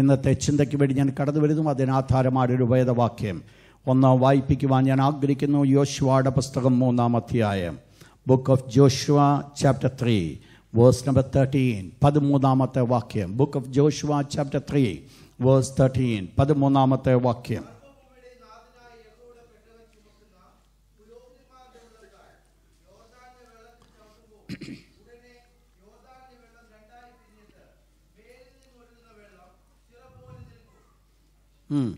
ഇന്നത്തെ ചിന്തയ്ക്ക് വേണ്ടി ഞാൻ കടന്നു വരുന്നു അതിനാധാരമായ ഒരു വേദവാക്യം ഒന്ന് വായിപ്പിക്കുവാൻ ഞാൻ ആഗ്രഹിക്കുന്നു യോശുവയുടെ പുസ്തകം മൂന്നാം അധ്യായം book of Joshua chapter three verse number thirteen പതിമൂന്നാമത്തെ വാക്യം book of Joshua chapter three verse thirteen പതിമൂന്നാമത്തെ വാക്യം ഉം.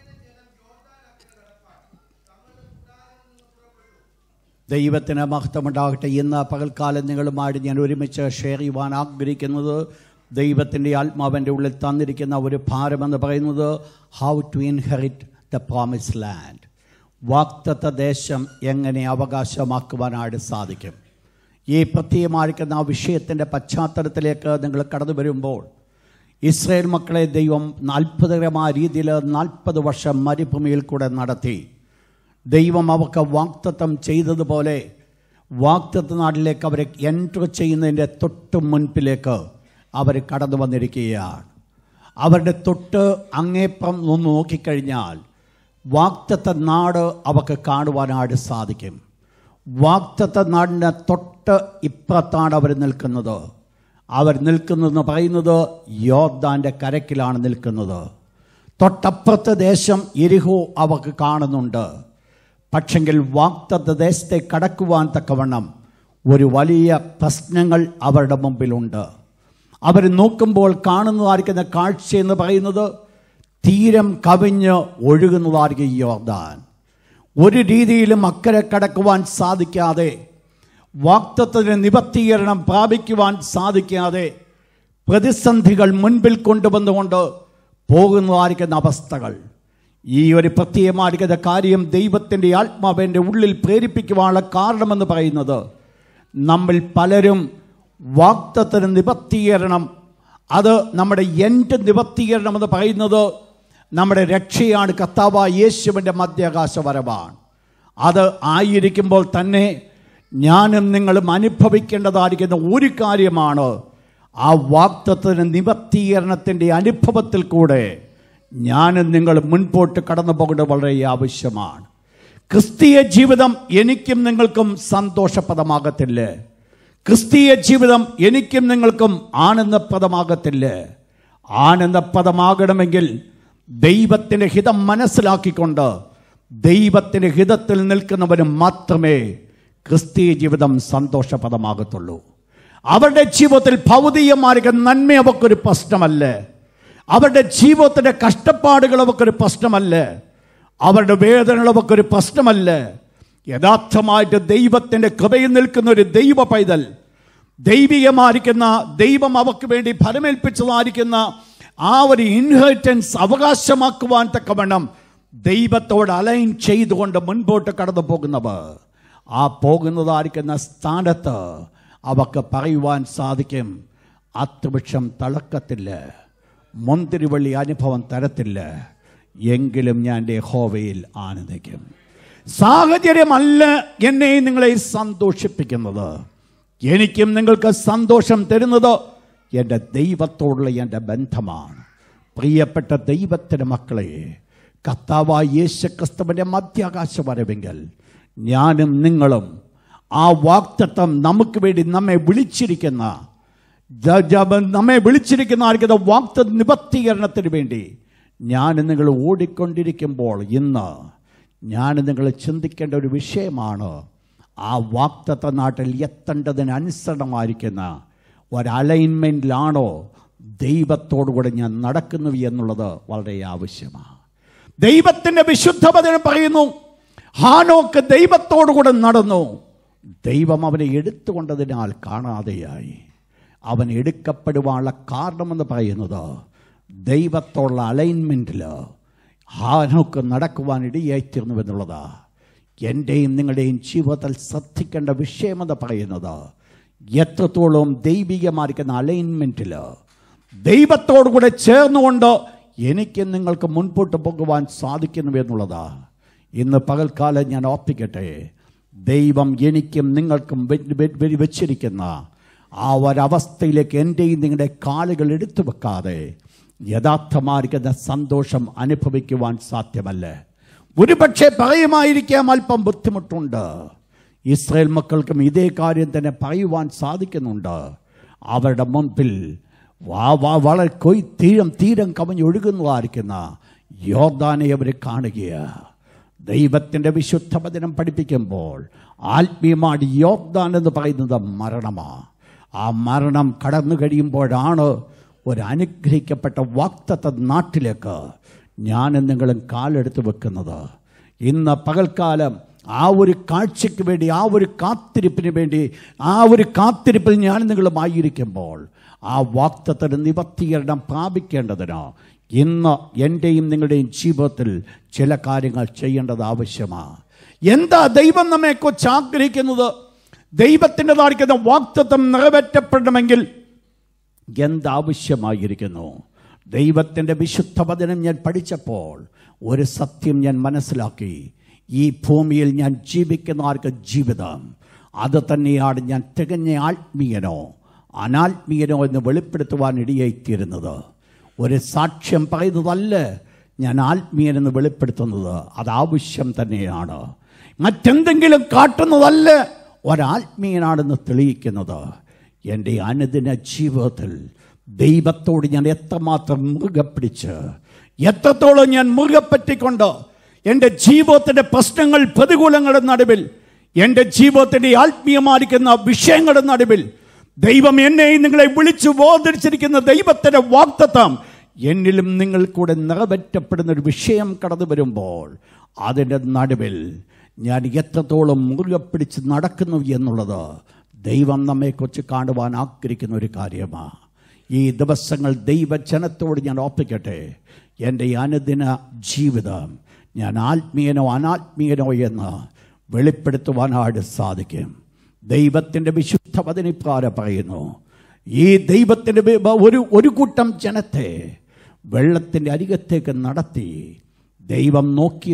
ദൈവത്തിന് മഹത്വമുണ്ടാകട്ടെ ഇന്ന് പകൽക്കാലം നിങ്ങളുമായിട്ട് ഞാൻ ഒരുമിച്ച് ഷെയർ ചെയ്യുവാൻ ആഗ്രഹിക്കുന്നത് ദൈവത്തിൻ്റെ ആത്മാവിൻ്റെ ഉള്ളിൽ തന്നിരിക്കുന്ന ഒരു ഭാരമെന്ന് പറയുന്നത് how to inherit the promise land വാക്തത്വ ദേശം എങ്ങനെ അവകാശമാക്കുവാനായിട്ട് സാധിക്കും ഈ പ്രത്യേകമായിരിക്കുന്ന ആ വിഷയത്തിൻ്റെ പശ്ചാത്തലത്തിലേക്ക് നിങ്ങൾ കടന്നു വരുമ്പോൾ ഇസ്രയേൽ മക്കളെ ദൈവം അത്ഭുതകരമായ രീതിയിൽ നാൽപ്പത് വർഷം മരുഭൂമിയിൽ കൂടെ നടത്തി ദൈവം അവർക്ക് വാക്തത്വം ചെയ്തതുപോലെ വാക്തത്വ നാട്ടിലേക്ക് അവരെ എൻറ്റർ ചെയ്യുന്നതിൻ്റെ തൊട്ട് മുൻപിലേക്ക് അവർ കടന്നു വന്നിരിക്കുകയാണ് അവരുടെ തൊട്ട് അങ്ങേപ്പം ഒന്ന് നോക്കിക്കഴിഞ്ഞാൽ വാക്തത്വ നാട് അവർക്ക് കാണുവാനായിട്ട് സാധിക്കും വാക്തത്വ നാടിൻ്റെ തൊട്ട് ഇപ്പുറത്താണ് അവർ നിൽക്കുന്നത് അവർ നിൽക്കുന്നതെന്ന് പറയുന്നത് യോദ്ധാൻ്റെ കരക്കിലാണ് നിൽക്കുന്നത് തൊട്ടപ്പുറത്തെ ദേശം എരിഹോ അവർക്ക് കാണുന്നുണ്ട് പക്ഷെങ്കിൽ വാക്തത്വ ദേശത്തെ കടക്കുവാൻ തക്കവണ്ണം ഒരു വലിയ പ്രശ്നങ്ങൾ അവരുടെ മുമ്പിലുണ്ട് അവർ നോക്കുമ്പോൾ കാണുന്നതായിരിക്കുന്ന കാഴ്ച എന്ന് പറയുന്നത് തീരം കവിഞ്ഞ് ഒഴുകുന്നതായിരിക്കും ഈ യോർദാൻ ഒരു രീതിയിലും അക്കരെ കടക്കുവാൻ സാധിക്കാതെ വാക്തത്വത്തിന് നിവർത്തീകരണം പ്രാപിക്കുവാൻ സാധിക്കാതെ പ്രതിസന്ധികൾ മുൻപിൽ കൊണ്ടുവന്നുകൊണ്ട് പോകുന്നതായിരിക്കുന്ന അവസ്ഥകൾ ഈ ഒരു പ്രത്യേകമായിരിക്കുന്ന കാര്യം ദൈവത്തിൻ്റെ ആത്മാവിൻ്റെ ഉള്ളിൽ പ്രേരിപ്പിക്കുവാനുള്ള കാരണമെന്ന് പറയുന്നത് നമ്മൾ പലരും വാക്തത്തിന് നിവർത്തീകരണം അത് നമ്മുടെ എൻ്റെ നിവർത്തീകരണം എന്ന് പറയുന്നത് നമ്മുടെ രക്ഷയാണ് കർത്താവ യേശുവിൻ്റെ മധ്യാകാശ വരവാണ് അത് ആയിരിക്കുമ്പോൾ തന്നെ ഞാനും നിങ്ങളും അനുഭവിക്കേണ്ടതായിരിക്കുന്ന ഒരു കാര്യമാണ് ആ വാക്തത്വത്തിന് നിവർത്തീകരണത്തിൻ്റെ അനുഭവത്തിൽ കൂടെ ഞാനും നിങ്ങൾ മുൻപോട്ട് കടന്നു പോകേണ്ടത് വളരെ ആവശ്യമാണ് ക്രിസ്തീയ ജീവിതം എനിക്കും നിങ്ങൾക്കും സന്തോഷപ്രദമാകത്തില്ലേ ക്രിസ്തീയ ജീവിതം എനിക്കും നിങ്ങൾക്കും ആനന്ദപ്രദമാകത്തില്ലേ ആനന്ദപ്രദമാകണമെങ്കിൽ ദൈവത്തിൻ്റെ ഹിതം മനസ്സിലാക്കിക്കൊണ്ട് ദൈവത്തിൻ്റെ ഹിതത്തിൽ നിൽക്കുന്നവന് മാത്രമേ ക്രിസ്തീയ ജീവിതം സന്തോഷപ്രദമാകത്തുള്ളൂ അവരുടെ ജീവിതത്തിൽ ഭൗതികമാർഗ നന്മ അവർക്കൊരു പ്രശ്നമല്ലേ അവരുടെ ജീവിതത്തിൻ്റെ കഷ്ടപ്പാടുകൾ അവർക്കൊരു പ്രശ്നമല്ലേ അവരുടെ വേദനകൾ അവർക്കൊരു പ്രശ്നമല്ലേ യഥാർത്ഥമായിട്ട് ദൈവത്തിൻ്റെ കൃപയിൽ നിൽക്കുന്ന ഒരു ദൈവ പൈതൽ ദൈവികമായിരിക്കുന്ന ദൈവം അവർക്ക് വേണ്ടി ഫലമേൽപ്പിച്ചതായിരിക്കുന്ന ആ ഒരു ഇൻഹെറിറ്റൻസ് അവകാശമാക്കുവാൻ തക്കവണ്ണം ദൈവത്തോട് അലൈൻ ചെയ്തുകൊണ്ട് മുൻപോട്ട് കടന്നു പോകുന്നവർ ആ പോകുന്നതായിരിക്കുന്ന സ്ഥാനത്ത് അവർക്ക് പറയുവാൻ സാധിക്കും അത്രവൃക്ഷം തളക്കത്തില്ല മുന്തിരിവള്ളി അനുഭവം തരത്തില്ല എങ്കിലും ഞാൻ എൻ്റെ ഹോവയിൽ ആനന്ദിക്കും സാഹചര്യമല്ല എന്നെ നിങ്ങളെ സന്തോഷിപ്പിക്കുന്നത് എനിക്കും നിങ്ങൾക്ക് സന്തോഷം തരുന്നത് എൻ്റെ ദൈവത്തോടുള്ള എൻ്റെ ബന്ധമാണ് പ്രിയപ്പെട്ട ദൈവത്തിൻ്റെ മക്കളെ കർത്താവായ യേശു ക്രിസ്തുവിൻ്റെ മധ്യാകാശ വരവെങ്കിൽ ഞാനും നിങ്ങളും ആ വാക്തത്വം നമുക്ക് വേണ്ടി നമ്മെ വിളിച്ചിരിക്കുന്ന ജ- ജ- നമ്മെ വിളിച്ചിരിക്കുന്ന ആയിരിക്കുന്ന വാക്ത നിവർത്തീകരണത്തിന് വേണ്ടി ഞാൻ നിങ്ങൾ ഓടിക്കൊണ്ടിരിക്കുമ്പോൾ ഇന്ന് ഞാൻ നിങ്ങൾ ചിന്തിക്കേണ്ട ഒരു വിഷയമാണ് ആ വാക്തത്വ നാട്ടിൽ എത്തേണ്ടതിന് അനുസരണമായിരിക്കുന്ന ഒരു അലൈൻമെൻറ്റിലാണോ ദൈവത്തോടുകൂടെ ഞാൻ നടക്കുന്നു എന്നുള്ളത് വളരെ ആവശ്യമാണ് ദൈവത്തിൻ്റെ വിശുദ്ധ വചനം പറയുന്നു ഹാനോക്ക് ദൈവത്തോടുകൂടെ നടന്നു ദൈവം അവനെ എടുത്തുകൊണ്ടതിനാൽ കാണാതെയായി അവൻ എടുക്കപ്പെടുവാനുള്ള കാരണമെന്ന് പറയുന്നത് ദൈവത്തോടുള്ള അലൈൻമെൻറ്റിൽ ഹാനോക്ക് നടക്കുവാൻ ഇടയായിത്തീർന്നു എന്നുള്ളതാ എൻ്റെയും നിങ്ങളുടെയും ജീവിതത്തിൽ ശ്രദ്ധിക്കേണ്ട വിഷയമെന്ന് പറയുന്നത് എത്രത്തോളം ദൈവികമായിരിക്കുന്ന അലൈൻമെൻറ്റിൽ ദൈവത്തോടുകൂടെ ചേർന്നുകൊണ്ട് എനിക്ക് നിങ്ങൾക്ക് മുൻപോട്ട് പോകുവാൻ സാധിക്കുന്നു എന്നുള്ളതാ ഇന്ന് പകൽക്കാലം ഞാൻ ഓർപ്പിക്കട്ടെ ദൈവം എനിക്കും നിങ്ങൾക്കും വെ- വെ- വെ- വെച്ചിരിക്കുന്ന ആ ഒരവസ്ഥയിലേക്ക് എൻ്റെയും നിങ്ങളുടെ കാലുകൾ എടുത്തു വെക്കാതെ യഥാർത്ഥമായിരിക്കുന്ന സന്തോഷം അനുഭവിക്കുവാൻ സാധ്യമല്ല ഒരുപക്ഷെ പറയുമായിരിക്കാം അല്പം ബുദ്ധിമുട്ടുണ്ട് ഇസ്രായേൽ മക്കൾക്കും ഇതേ കാര്യം തന്നെ പറയുവാൻ സാധിക്കുന്നുണ്ട് അവരുടെ മുൻപിൽ വാ വാ വളരെ കൊയ് തീരം തീരം കവിഞ്ഞൊഴുകുന്നതായിരിക്കുന്ന യോർദാനെ അവർ കാണുകയാണ് ദൈവത്തിൻ്റെ വിശുദ്ധ വചനം പഠിപ്പിക്കുമ്പോൾ ആത്മീയമാണ് യോഗ്ദാൻ എന്ന് പറയുന്നത് മരണമാണ് ആ മരണം കടന്നു കഴിയുമ്പോഴാണ് ഒരു അനുഗ്രഹിക്കപ്പെട്ട വാക്തത്വ നാട്ടിലേക്ക് ഞാനും നിങ്ങളും കാലെടുത്ത് വെക്കുന്നത് ഇന്ന് പകൽക്കാലം ആ ഒരു കാഴ്ചയ്ക്ക് വേണ്ടി ആ ഒരു കാത്തിരിപ്പിന് വേണ്ടി ആ ഒരു കാത്തിരിപ്പിൽ ഞാൻ നിങ്ങളുമായിരിക്കുമ്പോൾ ആ വാക്തത്തിന് നിവർത്തീകരണം പ്രാപിക്കേണ്ടതിനോ ഇന്ന് എൻ്റെയും നിങ്ങളുടെയും ജീവിതത്തിൽ ചില കാര്യങ്ങൾ ചെയ്യേണ്ടത് ആവശ്യമാണ് എന്താ ദൈവം നമ്മെക്കുറിച്ച് ആഗ്രഹിക്കുന്നത് ദൈവത്തിൻ്റെതായിരിക്കുന്ന വാക്തത്വം നിറവേറ്റപ്പെടണമെങ്കിൽ എന്താവശ്യമായിരിക്കുന്നു ദൈവത്തിൻ്റെ വിശുദ്ധ വചനം ഞാൻ പഠിച്ചപ്പോൾ ഒരു സത്യം ഞാൻ മനസ്സിലാക്കി ഈ ഭൂമിയിൽ ഞാൻ ജീവിക്കുന്ന ആർക്ക് ജീവിതം അത് തന്നെയാണ് ഞാൻ തികഞ്ഞ ആത്മീയനോ അനാത്മീയനോ എന്ന് വെളിപ്പെടുത്തുവാൻ ഇടയായിത്തീരുന്നത് ഒരു സാക്ഷ്യം പറയുന്നതല്ല ഞാൻ ആത്മീയനെന്ന് വെളിപ്പെടുത്തുന്നത് അത് ആവശ്യം തന്നെയാണ് മറ്റെന്തെങ്കിലും കാട്ടുന്നതല്ല ഒരാത്മീയനാണെന്ന് തെളിയിക്കുന്നത് എൻ്റെ അനുദിന ജീവിതത്തിൽ ദൈവത്തോട് ഞാൻ എത്രമാത്രം മുറുകെ പിടിച്ച് എത്രത്തോളം ഞാൻ മുറുകെ പറ്റിക്കൊണ്ട് എൻ്റെ ജീവിതത്തിൻ്റെ പ്രശ്നങ്ങൾ പ്രതികൂലങ്ങളുടെ നടുവിൽ എൻ്റെ ജീവിതത്തിൻ്റെ ആത്മീയമായിരിക്കുന്ന വിഷയങ്ങളുടെ നടുവിൽ ദൈവം എന്നെയും നിങ്ങളെ വിളിച്ചു ബോധിച്ചിരിക്കുന്ന ദൈവത്തിൻ്റെ വാക്തത്വം എന്നിലും നിങ്ങൾ കൂടെ നിറവേറ്റപ്പെടുന്ന ഒരു വിഷയം കടന്നു വരുമ്പോൾ അതിൻ്റെ നടുവിൽ ഞാൻ എത്രത്തോളം മുറുകെ പിടിച്ച് നടക്കുന്നു എന്നുള്ളത് ദൈവം നമ്മെക്കുറിച്ച് കാണുവാൻ ആഗ്രഹിക്കുന്ന ഒരു കാര്യമാണ് ഈ ദിവസങ്ങൾ ദൈവജനത്തോട് ഞാൻ ഓർപ്പിക്കട്ടെ എൻ്റെ അനുദിന ജീവിതം ഞാൻ ആത്മീയനോ അനാത്മീയനോ എന്ന് വെളിപ്പെടുത്തുവാനായിട്ട് സാധിക്കും ദൈവത്തിൻ്റെ വിശുദ്ധ പതിനിപ്രാര പറയുന്നു ഈ ദൈവത്തിൻ്റെ വി- ഒരു ഒരു കൂട്ടം ജനത്തെ വെള്ളത്തിൻ്റെ അരികത്തേക്ക് നടത്തി ദൈവം നോക്കി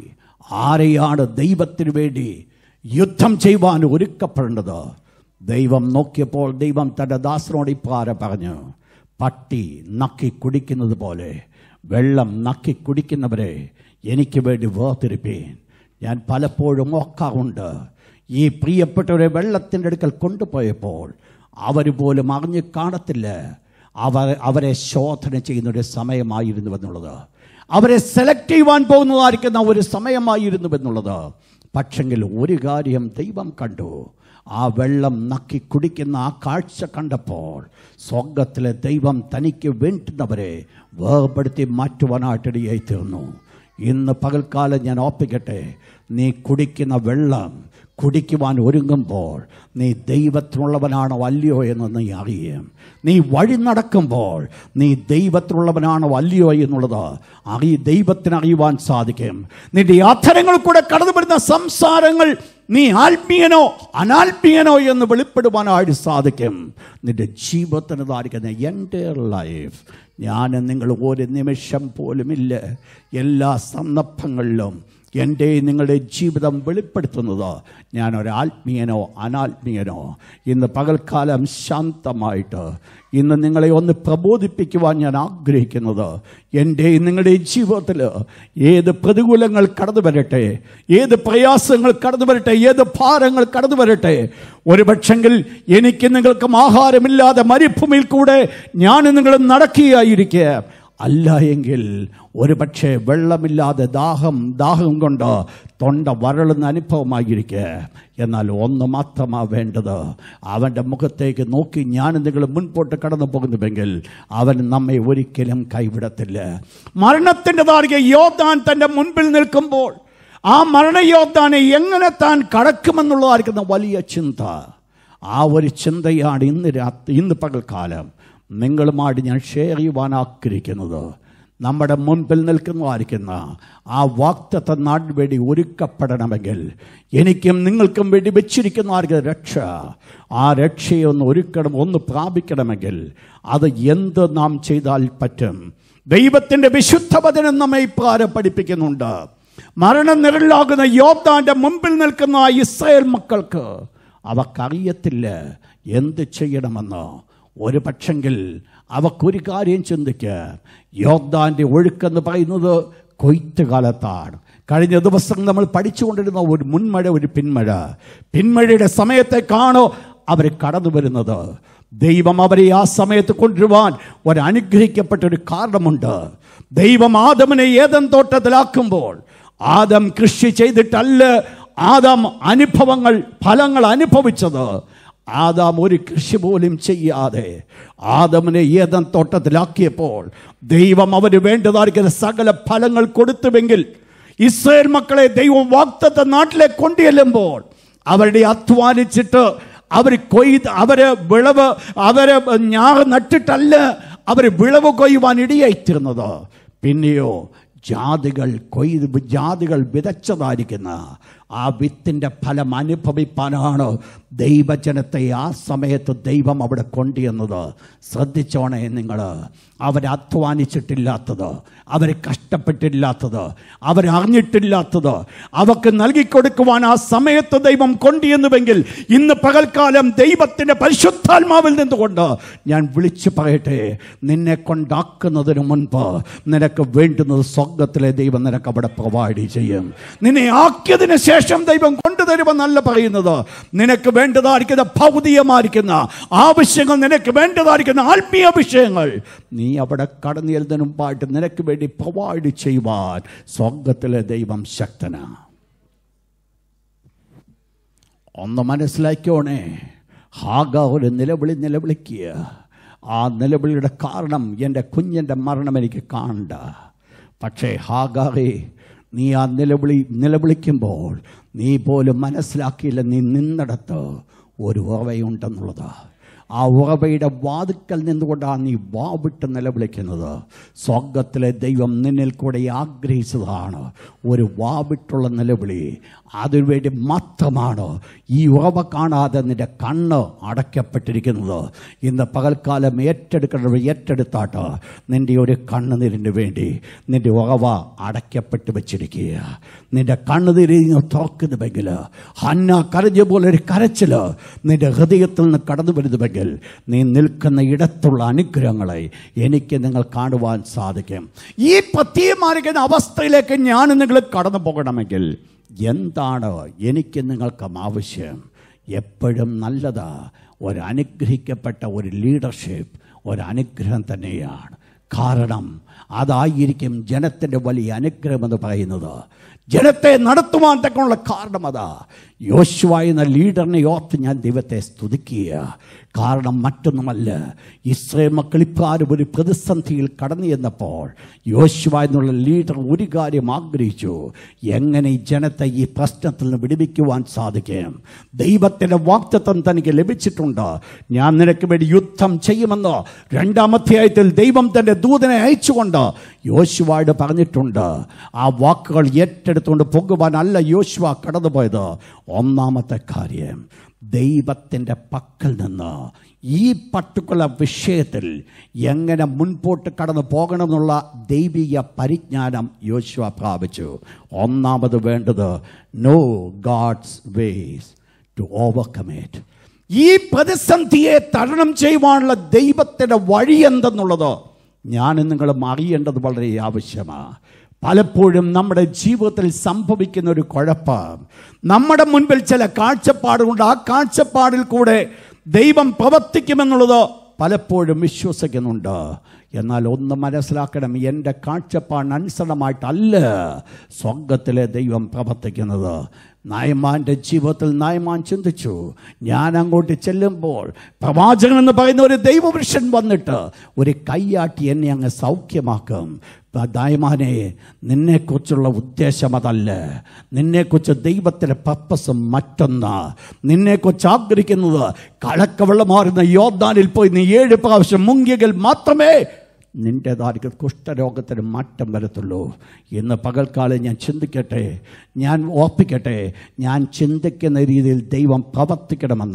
ആരെയാണ് ദൈവത്തിന് വേണ്ടി യുദ്ധം ചെയ്യുവാൻ ഒരുക്കപ്പെടേണ്ടത് ദൈവം നോക്കിയപ്പോൾ ദൈവം തൻ്റെ ദാസനോട് ഇപ്രാര പറഞ്ഞു പട്ടി നക്കി കുടിക്കുന്നത് പോലെ വെള്ളം നക്കി കുടിക്കുന്നവരെ എനിക്ക് വേണ്ടി വേർതിരിപ്പീൻ ഞാൻ പലപ്പോഴും ഓർക്കാറുണ്ട് ഈ പ്രിയപ്പെട്ടവരെ വെള്ളത്തിൻ്റെ അടുക്കൽ കൊണ്ടുപോയപ്പോൾ അവർ പോലും അറിഞ്ഞു കാണത്തില്ല അവർ അവരെ ശോധന ചെയ്യുന്ന ഒരു സമയമായിരുന്നു എന്നുള്ളത് അവരെ സെലക്ട് ചെയ്യുവാൻ പോകുന്നതായിരിക്കുന്ന ഒരു സമയമായിരുന്നു എന്നുള്ളത് പക്ഷെങ്കിൽ ഒരു കാര്യം ദൈവം കണ്ടു ആ വെള്ളം നക്കി കുടിക്കുന്ന ആ കാഴ്ച കണ്ടപ്പോൾ സ്വർഗത്തിലെ ദൈവം തനിക്ക് വേണ്ടുന്നവരെ വേർപെടുത്തി മാറ്റുവാനായിട്ടിടയായി തീർന്നു ഇന്ന് പകൽക്കാലം ഞാൻ ഓർപ്പിക്കട്ടെ നീ കുടിക്കുന്ന വെള്ളം കുടിക്കുവാൻ ഒരുങ്ങുമ്പോൾ നീ ദൈവത്തിനുള്ളവനാണോ അല്ലയോ എന്ന് നീ അറിയും നീ വഴി നടക്കുമ്പോൾ നീ ദൈവത്തിനുള്ളവനാണോ അല്ലയോ എന്നുള്ളത് അറി ദൈവത്തിന് അറിയുവാൻ സാധിക്കും നിന്റെ അധരങ്ങൾ കൂടെ കടന്നു വരുന്ന സംസാരങ്ങൾ നീ ആത്മീയനോ അനാത്മീയനോ എന്ന് വെളിപ്പെടുവാനായിട്ട് സാധിക്കും നിന്റെ ജീവിതത്തിന് താരിക്കുന്ന എൻ്റെ ലൈഫ് ഞാൻ നിങ്ങൾ ഒരു നിമിഷം പോലുമില്ല എല്ലാ സന്ദർഭങ്ങളിലും എൻ്റെ നിങ്ങളുടെ ജീവിതം വെളിപ്പെടുത്തുന്നത് ഞാൻ ഒരാത്മീയനോ അനാത്മീയനോ ഇന്ന് പകൽക്കാലം ശാന്തമായിട്ട് ഇന്ന് നിങ്ങളെ ഒന്ന് പ്രബോധിപ്പിക്കുവാൻ ഞാൻ ആഗ്രഹിക്കുന്നത് എൻ്റെ നിങ്ങളുടെ ജീവിതത്തിൽ ഏത് പ്രതികൂലങ്ങൾ കടന്നു വരട്ടെ ഏത് പ്രയാസങ്ങൾ കടന്നു വരട്ടെ ഏത് ഭാരങ്ങൾ കടന്നു വരട്ടെ ഒരു പക്ഷെങ്കിൽ എനിക്ക് നിങ്ങൾക്കും ആഹാരമില്ലാതെ മരുഭൂമിയിൽ കൂടെ ഞാൻ നിങ്ങൾ നടക്കുകയായിരിക്കുക അല്ല എങ്കിൽ ഒരു പക്ഷേ വെള്ളമില്ലാതെ ദാഹം ദാഹം കൊണ്ട് തൊണ്ട വരളുന്ന അനുഭവമായിരിക്കെ എന്നാൽ ഒന്ന് മാത്രമാ വേണ്ടത് അവൻ്റെ മുഖത്തേക്ക് നോക്കി ഞാൻ നിങ്ങൾ മുൻപോട്ട് കടന്നു പോകുന്നുവെങ്കിൽ അവൻ നമ്മെ ഒരിക്കലും കൈവിടത്തില്ല മരണത്തിൻ്റെ താരിക യോദ്ധാൻ തൻ്റെ മുൻപിൽ നിൽക്കുമ്പോൾ ആ മരണയോദ്ധാനെ എങ്ങനെ താൻ കടക്കുമെന്നുള്ളതായിരിക്കുന്ന വലിയ ചിന്ത ആ ഒരു ചിന്തയാണ് ഇന്ന് രാത്രി ഇന്ന് പകൽക്കാലം നിങ്ങളുമായിട്ട് ഞാൻ ഷെയർ ചെയ്യുവാൻ ആഗ്രഹിക്കുന്നത് നമ്മുടെ മുൻപിൽ നിൽക്കുന്നതായിരിക്കുന്ന ആ വാക്തത്വ നാടിന് വേണ്ടി ഒരുക്കപ്പെടണമെങ്കിൽ എനിക്കും നിങ്ങൾക്കും വേണ്ടി വെച്ചിരിക്കുന്നതായിരിക്കും രക്ഷ ആ രക്ഷയെ ഒന്ന് ഒരുക്കണം ഒന്ന് പ്രാപിക്കണമെങ്കിൽ അത് എന്ത് നാം ചെയ്താൽ പറ്റും ദൈവത്തിൻ്റെ വിശുദ്ധ വചനം നമ്മെ ഇപ്രാരം പഠിപ്പിക്കുന്നുണ്ട് മരണം നിഴലാകുന്ന യോദ്ധാന്റെ മുമ്പിൽ നിൽക്കുന്ന ആ ഇസ്രായേൽ മക്കൾക്ക് അവർക്കറിയത്തില്ല എന്ത് ചെയ്യണമെന്ന് ഒരു പക്ഷെങ്കിൽ അവക്കൊരു കാര്യം ചിന്തിക്കുക യോദ്ധാന്റെ ഒഴുക്കെന്ന് പറയുന്നത് കൊയ്ത്ത് കാലത്താണ് കഴിഞ്ഞ ദിവസം നമ്മൾ പഠിച്ചുകൊണ്ടിരുന്ന ഒരു മുൻമഴ ഒരു പിന്മഴ പിന്മഴയുടെ സമയത്തേക്കാണോ അവർ കടന്നു വരുന്നത് ദൈവം അവരെ ആ സമയത്ത് കൊണ്ടുവരുവാൻ ഒരു അനുഗ്രഹിക്കപ്പെട്ട ഒരു കാരണമുണ്ട് ദൈവം ആദമിനെ ഏതൻ തോട്ടത്തിലാക്കുമ്പോൾ ആദം കൃഷി ചെയ്തിട്ടല്ല ആദം അനുഭവങ്ങൾ ഫലങ്ങൾ അനുഭവിച്ചത് ആദാം ഒരു കൃഷി പോലും ചെയ്യാതെ ആദമിനെ ഏതൻ തോട്ടത്തിലാക്കിയപ്പോൾ ദൈവം അവന് വേണ്ടതായിരിക്കുന്ന സകല ഫലങ്ങൾ കൊടുത്തുവെങ്കിൽ ഇസ്രയേൽ മക്കളെ ദൈവം വാക്തത്വ നാട്ടിലേക്ക് കൊണ്ടുചെല്ലുമ്പോൾ അവരുടെ അധ്വാനിച്ചിട്ട് അവർ കൊയ്ത് അവര് വിളവ് അവര് ഞാറ് നട്ടിട്ടല്ല അവർ വിളവ് കൊയ്യുവാൻ ഇടയായിത്തീർന്നത് പിന്നെയോ ജാതികൾ കൊയ്ത് ജാതികൾ വിതച്ചതായിരിക്കുന്ന ആ വിത്തിൻ്റെ ഫലം അനുഭവിപ്പാനാണ് ദൈവജനത്തെ ആ സമയത്ത് ദൈവം അവിടെ കൊണ്ടുവന്നത് ശ്രദ്ധിച്ചോണേ നിങ്ങൾ അവരധ്വാനിച്ചിട്ടില്ലാത്തത് അവർ കഷ്ടപ്പെട്ടില്ലാത്തത് അവരറിഞ്ഞിട്ടില്ലാത്തത് അവർക്ക് നൽകിക്കൊടുക്കുവാൻ ആ സമയത്ത് ദൈവം കൊണ്ടുവന്നുവെങ്കിൽ ഇന്ന് പകൽക്കാലം ദൈവത്തിൻ്റെ പരിശുദ്ധാത്മാവിൽ നിന്നുകൊണ്ട് ഞാൻ വിളിച്ചു പറയട്ടെ നിന്നെ കൊണ്ടാക്കുന്നതിന് മുൻപ് നിനക്ക് വേണ്ടുന്നത് സ്വർഗത്തിലെ ദൈവം നിനക്ക് അവിടെ പ്രൊവൈഡ് ചെയ്യും നിന്നെ ആക്കിയതിന് ശേഷം ദൈവം കൊണ്ടുതരുമെന്നല്ല പറയുന്നത് നിനക്ക് വേണ്ടതായിരിക്കുന്ന ഭൗതികമായിരിക്കുന്ന ആവശ്യങ്ങൾ നിനക്ക് വേണ്ടതായിരിക്കുന്ന ആത്മീയ വിഷയങ്ങൾ നീ അവിടെ കടന്നു ചെല്ലുന്നതിന് മുമ്പായിട്ട് നിനക്ക് വേണ്ടി പ്രൊവൈഡ് ചെയ്യുവാൻ സ്വർഗത്തിലെ ദൈവം ശക്തനാ ഒന്ന് മനസ്സിലാക്കിയോണേ ഹാഗ ഒരു നിലവിളി നിലവിളിക്കുക ആ നിലവിളിയുടെ കാരണം എൻ്റെ കുഞ്ഞിൻ്റെ മരണം എനിക്ക് കാണണ്ട പക്ഷേ ഹാഗാറെ നീ ആ നിലവിളി നിലവിളിക്കുമ്പോൾ നീ പോലും മനസ്സിലാക്കിയില്ല നീ നിന്നിടത്ത് ഒരു ഉറവയുണ്ടെന്നുള്ളത് ആ ഉറവയുടെ വാതുക്കൽ നിന്നുകൊണ്ടാണ് നീ വാവിട്ട് നിലവിളിക്കുന്നത് സ്വർഗത്തിലെ ദൈവം നിന്നിൽ കൂടെ ആഗ്രഹിച്ചതാണ് ഒരു വാവിട്ടുള്ള നിലവിളി അതിനുവേണ്ടി മാത്രമാണ് ഈ ഉറവ കാണാതെ നിന്റെ കണ്ണ് അടയ്ക്കപ്പെട്ടിരിക്കുന്നത് ഇന്ന് പകൽക്കാലം ഏറ്റെടുക്കേണ്ടത് ഏറ്റെടുത്താട്ട് നിന്റെ ഒരു കണ്ണുനീരിന് വേണ്ടി നിന്റെ ഉറവ അടയ്ക്കപ്പെട്ട് വെച്ചിരിക്കുക നിന്റെ കണ്ണുനീരിന് തുറക്കുന്നുവെങ്കിൽ ഹന്ന കരഞ്ഞ പോലെ ഒരു കരച്ചില് നിന്റെ ഹൃദയത്തിൽ നിന്ന് കടന്നു വരുന്നുവെങ്കിൽ നീ നിൽക്കുന്ന ഇടത്തുള്ള അനുഗ്രഹങ്ങളെ എനിക്ക് നിങ്ങൾ കാണുവാൻ സാധിക്കും ഈ പ്രത്യേകമായിരിക്കുന്ന അവസ്ഥയിലേക്ക് ഞാൻ നിങ്ങൾ കടന്നു പോകണമെങ്കിൽ എന്താണ് എനിക്ക് നിങ്ങൾക്കും ആവശ്യം എപ്പോഴും നല്ലതാ ഒരു അനുഗ്രഹിക്കപ്പെട്ട ഒരു ലീഡർഷിപ്പ് ഒരു അനുഗ്രഹം തന്നെയാണ് കാരണം അതായിരിക്കും ജനത്തിൻ്റെ വലിയ അനുഗ്രഹം എന്ന് പറയുന്നത് ജനത്തെ നടത്തുവാൻ തക്കമുള്ള കാരണം അതാ യോശുവ എന്ന ലീഡറിനെ ഓർത്ത് ഞാൻ ദൈവത്തെ സ്തുതിക്കുക കാരണം മറ്റൊന്നുമല്ല ഇസ്രയേൽ മക്കൾ ഇപ്രാരും ഒരു പ്രതിസന്ധിയിൽ കടന്നു ചെന്നപ്പോൾ യോശുവ എന്നുള്ള ലീഡർ ഒരു കാര്യം ആഗ്രഹിച്ചു എങ്ങനെ ഈ ജനത്തെ ഈ പ്രശ്നത്തിൽ നിന്ന് വിടുവിക്കുവാൻ സാധിക്കും ദൈവത്തിൻ്റെ വാക്തത്വം തനിക്ക് ലഭിച്ചിട്ടുണ്ട് ഞാൻ നിനക്ക് വേണ്ടി യുദ്ധം ചെയ്യുമെന്ന് രണ്ടാം അധ്യായത്തിൽ ദൈവം തൻ്റെ ദൂതനെ അയച്ചുകൊണ്ട് യോശുവയോട് പറഞ്ഞിട്ടുണ്ട് ആ വാക്കുകൾ ഏറ്റെടുത്തുകൊണ്ട് പോകുവാനല്ല യോശുവ കടന്നുപോയത് ഒന്നാമത്തെ കാര്യം ദൈവത്തിൻ്റെ പക്കൽ നിന്ന് ഈ പർട്ടിക്കുലർ വിഷയത്തിൽ എങ്ങനെ മുൻപോട്ട് കടന്നു പോകണമെന്നുള്ള ദൈവിക പരിജ്ഞാനം യോശുവ പ്രാപിച്ചു ഒന്നാമത് വേണ്ടത് know God's ways to overcome it ഈ പ്രതിസന്ധിയെ തരണം ചെയ്യുവാനുള്ള ദൈവത്തിൻ്റെ വഴി എന്തെന്നുള്ളത് ഞാൻ നിങ്ങളും അറിയേണ്ടത് വളരെ ആവശ്യമാണ് പലപ്പോഴും നമ്മുടെ ജീവിതത്തിൽ സംഭവിക്കുന്ന ഒരു കുഴപ്പം നമ്മുടെ മുൻപിൽ ചില കാഴ്ചപ്പാടുകൊണ്ട് ആ കാഴ്ചപ്പാടിൽ കൂടെ ദൈവം പ്രവർത്തിക്കുമെന്നുള്ളത് പലപ്പോഴും വിശ്വസിക്കുന്നുണ്ട് എന്നാൽ ഒന്ന് മനസ്സിലാക്കണം എൻ്റെ കാഴ്ചപ്പാടിനനുസരണമായിട്ടല്ല സ്വർഗത്തിലെ ദൈവം പ്രവർത്തിക്കുന്നത് നായമാൻ്റെ ജീവിതത്തിൽ നായമാൻ ചിന്തിച്ചു ഞാൻ അങ്ങോട്ട് ചെല്ലുമ്പോൾ പ്രവാചകൻ എന്ന് പറയുന്ന ഒരു ദൈവപുരുഷൻ വന്നിട്ട് ഒരു കൈയാട്ടി എന്നെ അങ്ങ് സൗഖ്യമാക്കും ദായമാനെ നിന്നെക്കുറിച്ചുള്ള ഉദ്ദേശം അതല്ല നിന്നെക്കുറിച്ച് ദൈവത്തിൻ്റെ പർപ്പസ് മറ്റൊന്ന് നിന്നെക്കുറിച്ച് ആഗ്രഹിക്കുന്നത് കലക്കവെള്ളം മാറുന്ന യോദ്ധാനിൽ പോയി നീ ഏഴ് പ്രാവശ്യം മുങ്ങിയെങ്കിൽ മാത്രമേ നിൻ്റേതായിരിക്കും കുഷ്ഠരോഗത്തിന് മാറ്റം വരത്തുള്ളൂ ഇന്ന് പകൽക്കാലം ഞാൻ ചിന്തിക്കട്ടെ ഞാൻ ഓർപ്പിക്കട്ടെ ഞാൻ ചിന്തിക്കുന്ന രീതിയിൽ ദൈവം പ്രവർത്തിക്കണമെന്ന്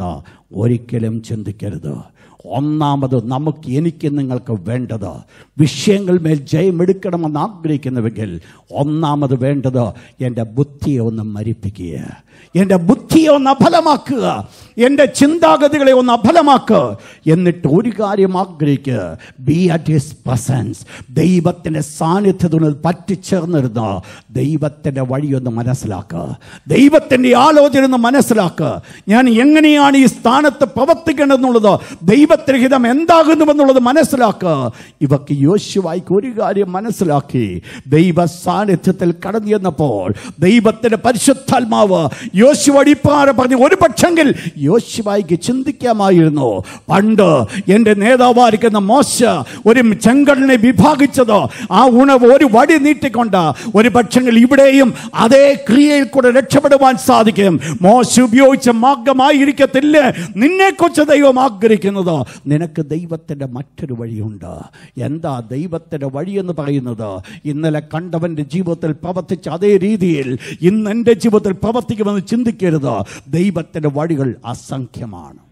ഒരിക്കലും ചിന്തിക്കരുത് ഒന്നാമത് നമുക്ക് എനിക്ക് നിങ്ങൾക്ക് വേണ്ടത് വിഷയങ്ങൾ മേൽ ജയമെടുക്കണമെന്ന് ആഗ്രഹിക്കുന്നുവെങ്കിൽ ഒന്നാമത് വേണ്ടത് എൻ്റെ ബുദ്ധിയെ ഒന്ന് മരിപ്പിക്കുക എൻ്റെ ബുദ്ധിയെ ഒന്ന് അഫലമാക്കുക എൻ്റെ ചിന്താഗതികളെ ഒന്ന് അഫലമാക്കുക എന്നിട്ട് ഒരു കാര്യം ആഗ്രഹിക്കുക ബി അറ്റ് ഹിസ് പ്രസൻസ് ദൈവത്തിൻ്റെ സാന്നിധ്യത്തിൽ പറ്റിച്ചേർന്നിരുന്ന് ദൈവത്തിൻ്റെ വഴിയൊന്ന് മനസ്സിലാക്കുക ദൈവത്തിൻ്റെ ആലോചന ഒന്ന് മനസ്സിലാക്കുക ഞാൻ എങ്ങനെയാണ് ഈ സ്ഥാനത്ത് പ്രവർത്തിക്കേണ്ടതെന്നുള്ളത് ദൈവത്തിന് ഹിതം എന്താകുന്നുവെന്നുള്ളത് മനസ്സിലാക്കുക ഇവക്ക് യോശുവായിക്ക് ഒരു കാര്യം മനസ്സിലാക്കി ദൈവ സാന്നിധ്യത്തിൽ കടന്നു ചെന്നപ്പോൾ ദൈവത്തിന്റെ പരിശുദ്ധാത്മാവ് യോശുവ അടിപ്പാറ പറഞ്ഞു ഒരു പക്ഷെങ്കിൽ യോശുവായിക്ക് ചിന്തിക്കാമായിരുന്നു പണ്ട് എൻ്റെ നേതാവായിരിക്കുന്ന മോശ ഒരു ചെങ്കടലിനെ വിഭാഗിച്ചത് ആ ഉണവ് ഒരു വടി നീട്ടിക്കൊണ്ട് ഒരു പക്ഷെങ്കിൽ ഇവിടെയും അതേ ക്രിയയിൽ കൂടെ രക്ഷപ്പെടുവാൻ സാധിക്കും മോശ ഉപയോഗിച്ച മാർഗമായിരിക്കത്തില്ല നിന്നെക്കുറിച്ച് ദൈവം ആഗ്രഹിക്കുന്നത് നിനക്ക് ദൈവത്തിൻ്റെ മറ്റൊരു വഴിയുണ്ട് എന്താ ദൈവത്തിൻ്റെ വഴിയെന്ന് പറയുന്നത് ഇന്നലെ കണ്ടവൻ്റെ ജീവിതത്തിൽ പ്രവർത്തിച്ച അതേ രീതിയിൽ ഇന്ന് എൻ്റെ ജീവിതത്തിൽ പ്രവർത്തിക്കുമെന്ന് ചിന്തിക്കരുത് ദൈവത്തിൻ്റെ വഴികൾ അസംഖ്യമാണ്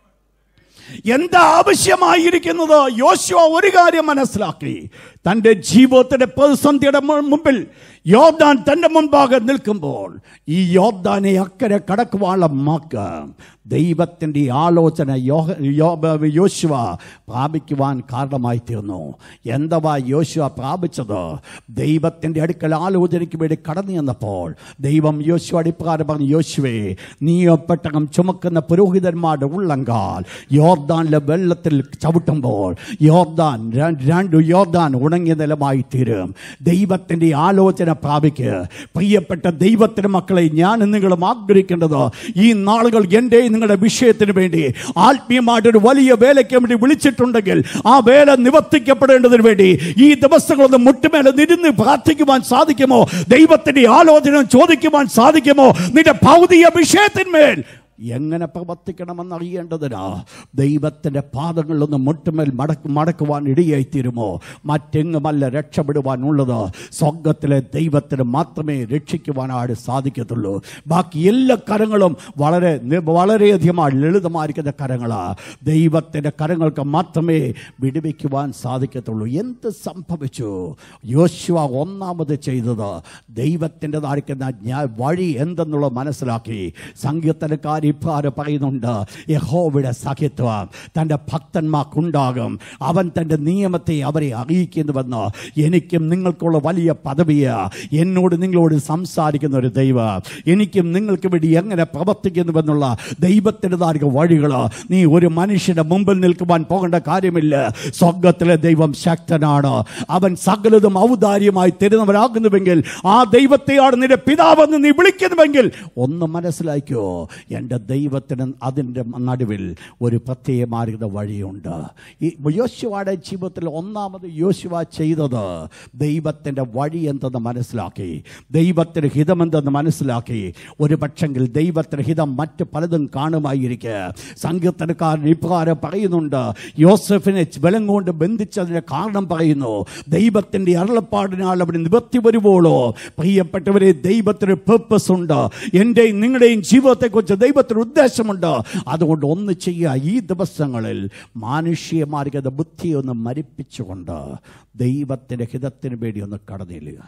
എന്താ ആവശ്യമായിരിക്കുന്നത് യോശുവ ഒരു കാര്യം മനസ്സിലാക്കി തൻ്റെ ജീവിതത്തിന്റെ പ്രതിസന്ധിയുടെ മു- മുമ്പിൽ യോദ്ധാൻ തൻ്റെ മുൻപാകെ നിൽക്കുമ്പോൾ ഈ യോദ്ധാനെ അക്കരെ കടക്കുവാനുള്ള മാക്ക് ദൈവത്തിൻ്റെ ഈ ആലോചന യോഹ- യോ- യോശുവ പ്രാപിക്കുവാൻ കാരണമായി തീർന്നു എന്തവാ യോശുവ പ്രാപിച്ചത് ദൈവത്തിൻ്റെ അടുക്കൽ ആലോചനയ്ക്ക് വേണ്ടി കടന്നു ചെന്നപ്പോൾ ദൈവം യോശുവ അടിപ്രകാരം പറഞ്ഞു യോശുവേ നീ ഒപ്പെട്ടകം ചുമക്കുന്ന പുരോഹിതന്മാരുടെ ഉള്ളങ്കാൽ യോർദാനിലെ വെള്ളത്തിൽ ചവിട്ടുമ്പോൾ യോർദാൻ ര- രണ്ട് യോർദാൻ ഉണങ്ങിയ നിലമായി തീരും ദൈവത്തിൻ്റെ ആലോചന പ്രാപിക്കുക പ്രിയപ്പെട്ട ദൈവത്തിൻ്റെ മക്കളെ ഞാൻ നിങ്ങളും ആഗ്രഹിക്കേണ്ടത് ഈ നാളുകൾ എൻ്റെ നിങ്ങളുടെ വിഷയത്തിന് വേണ്ടി ആത്മീയമായിട്ടൊരു വലിയ വേലയ്ക്ക് വേണ്ടി വിളിച്ചിട്ടുണ്ടെങ്കിൽ ആ വേല നിവർത്തിക്കപ്പെടേണ്ടതിന് വേണ്ടി ഈ ദിവസങ്ങളൊന്ന് മുട്ടുമേലെ നിരുന്ന് പ്രാർത്ഥിക്കുവാൻ സാധിക്കുമോ ദൈവത്തിന്റെ ആലോചന ചോദിക്കുവാൻ സാധിക്കുമോ നിന്റെ ഭൗതിക വിഷയത്തിന്മേൽ എങ്ങനെ പ്രവർത്തിക്കണമെന്ന് അറിയേണ്ടതിനാ ദൈവത്തിൻ്റെ പാദങ്ങളിലൊന്ന് മുട്ടുമേൽ മടക്ക് മടക്കുവാൻ ഇടയായിത്തീരുമോ മറ്റെങ്ങുമല്ല രക്ഷപ്പെടുവാനുള്ളത് സ്വർഗത്തിലെ ദൈവത്തിന് മാത്രമേ രക്ഷിക്കുവാനായിട്ട് സാധിക്കത്തുള്ളൂ ബാക്കി എല്ലാ കരങ്ങളും വളരെ നി- വളരെയധികമായി ലളിതമായിരിക്കുന്ന കരങ്ങളാ ദൈവത്തിൻ്റെ കരങ്ങൾക്ക് മാത്രമേ വിടുവിക്കുവാൻ സാധിക്കത്തുള്ളൂ എന്ത് സംഭവിച്ചു യോശുവ ഒന്നാമത് ചെയ്തത് ദൈവത്തിൻ്റെതായിരിക്കുന്ന ഞാൻ വഴി എന്തെന്നുള്ളത് മനസ്സിലാക്കി സംഗീതക്കാർ ഇപ്രകാരം പറയുന്നുണ്ട് യഹോവയുടെ സഖിത്വം തൻ്റെ ഭക്തന്മാർക്കുണ്ടാകും അവൻ തൻ്റെ നിയമത്തെ അവരെ അറിയിക്കുന്നുവെന്ന് എനിക്കും നിങ്ങൾക്കുള്ള വലിയ പദവിയ എന്നോട് നിങ്ങളോട് സംസാരിക്കുന്ന ഒരു ദൈവം എനിക്കും നിങ്ങൾക്ക് വേണ്ടി എങ്ങനെ പ്രവർത്തിക്കുന്നുവെന്നുള്ള ദൈവത്തിൻ്റെതായ വഴികൾ നീ ഒരു മനുഷ്യന്റെ മുമ്പിൽ നിൽക്കുവാൻ പോകേണ്ട കാര്യമില്ല സ്വർഗത്തിലെ ദൈവം ശക്തനാണ് അവൻ സകലതും ഔദാര്യമായി തരുന്നവരാകുന്നുവെങ്കിൽ ആ ദൈവത്തെയാണ് നിന്റെ പിതാവെന്ന് നീ വിളിക്കുന്നുവെങ്കിൽ ഒന്ന് മനസ്സിലാക്കിയോ എൻ്റെ ദൈവത്തിന് അതിൻ്റെ നടുവിൽ ഒരു പ്രത്യേകമാർഗ വഴിയുണ്ട് ഈ യോശുവയുടെ ജീവിതത്തിൽ ഒന്നാമത് യോശുവ ചെയ്തത് ദൈവത്തിൻ്റെ വഴി എന്തെന്ന് മനസ്സിലാക്കി ദൈവത്തിന് ഹിതമെന്തെന്ന് മനസ്സിലാക്കി ഒരു പക്ഷെങ്കിൽ ദൈവത്തിന് ഹിതം മറ്റ് പലതും കാണുമായിരിക്കെ സങ്കീർത്തനക്കാരൻ ഇപ്രകാരം പറയുന്നുണ്ട് യോസഫിനെ ബലം കൊണ്ട് ബന്ധിച്ചതിന് കാരണം പറയുന്നു ദൈവത്തിൻ്റെ അരുളപ്പാടിനാൽ അവിടെ നിവർത്തി വരുവോളോ പ്രിയപ്പെട്ടവരെ ദൈവത്തിന് പേർപ്പസ് ഉണ്ട് എൻ്റെയും നിങ്ങളുടെയും ജീവിതത്തെക്കുറിച്ച് ദൈവത്തിന് ഉദ്ദേശമുണ്ട് അതുകൊണ്ട് ഒന്ന് ചെയ്യുക ഈ ദിവസങ്ങളിൽ മാനുഷികമാർഗത ബുദ്ധിയെ ഒന്ന് മരിപ്പിച്ചുകൊണ്ട് ദൈവത്തിൻ്റെ ഹിതത്തിന് വേണ്ടി ഒന്ന് കടന്നില്ലുക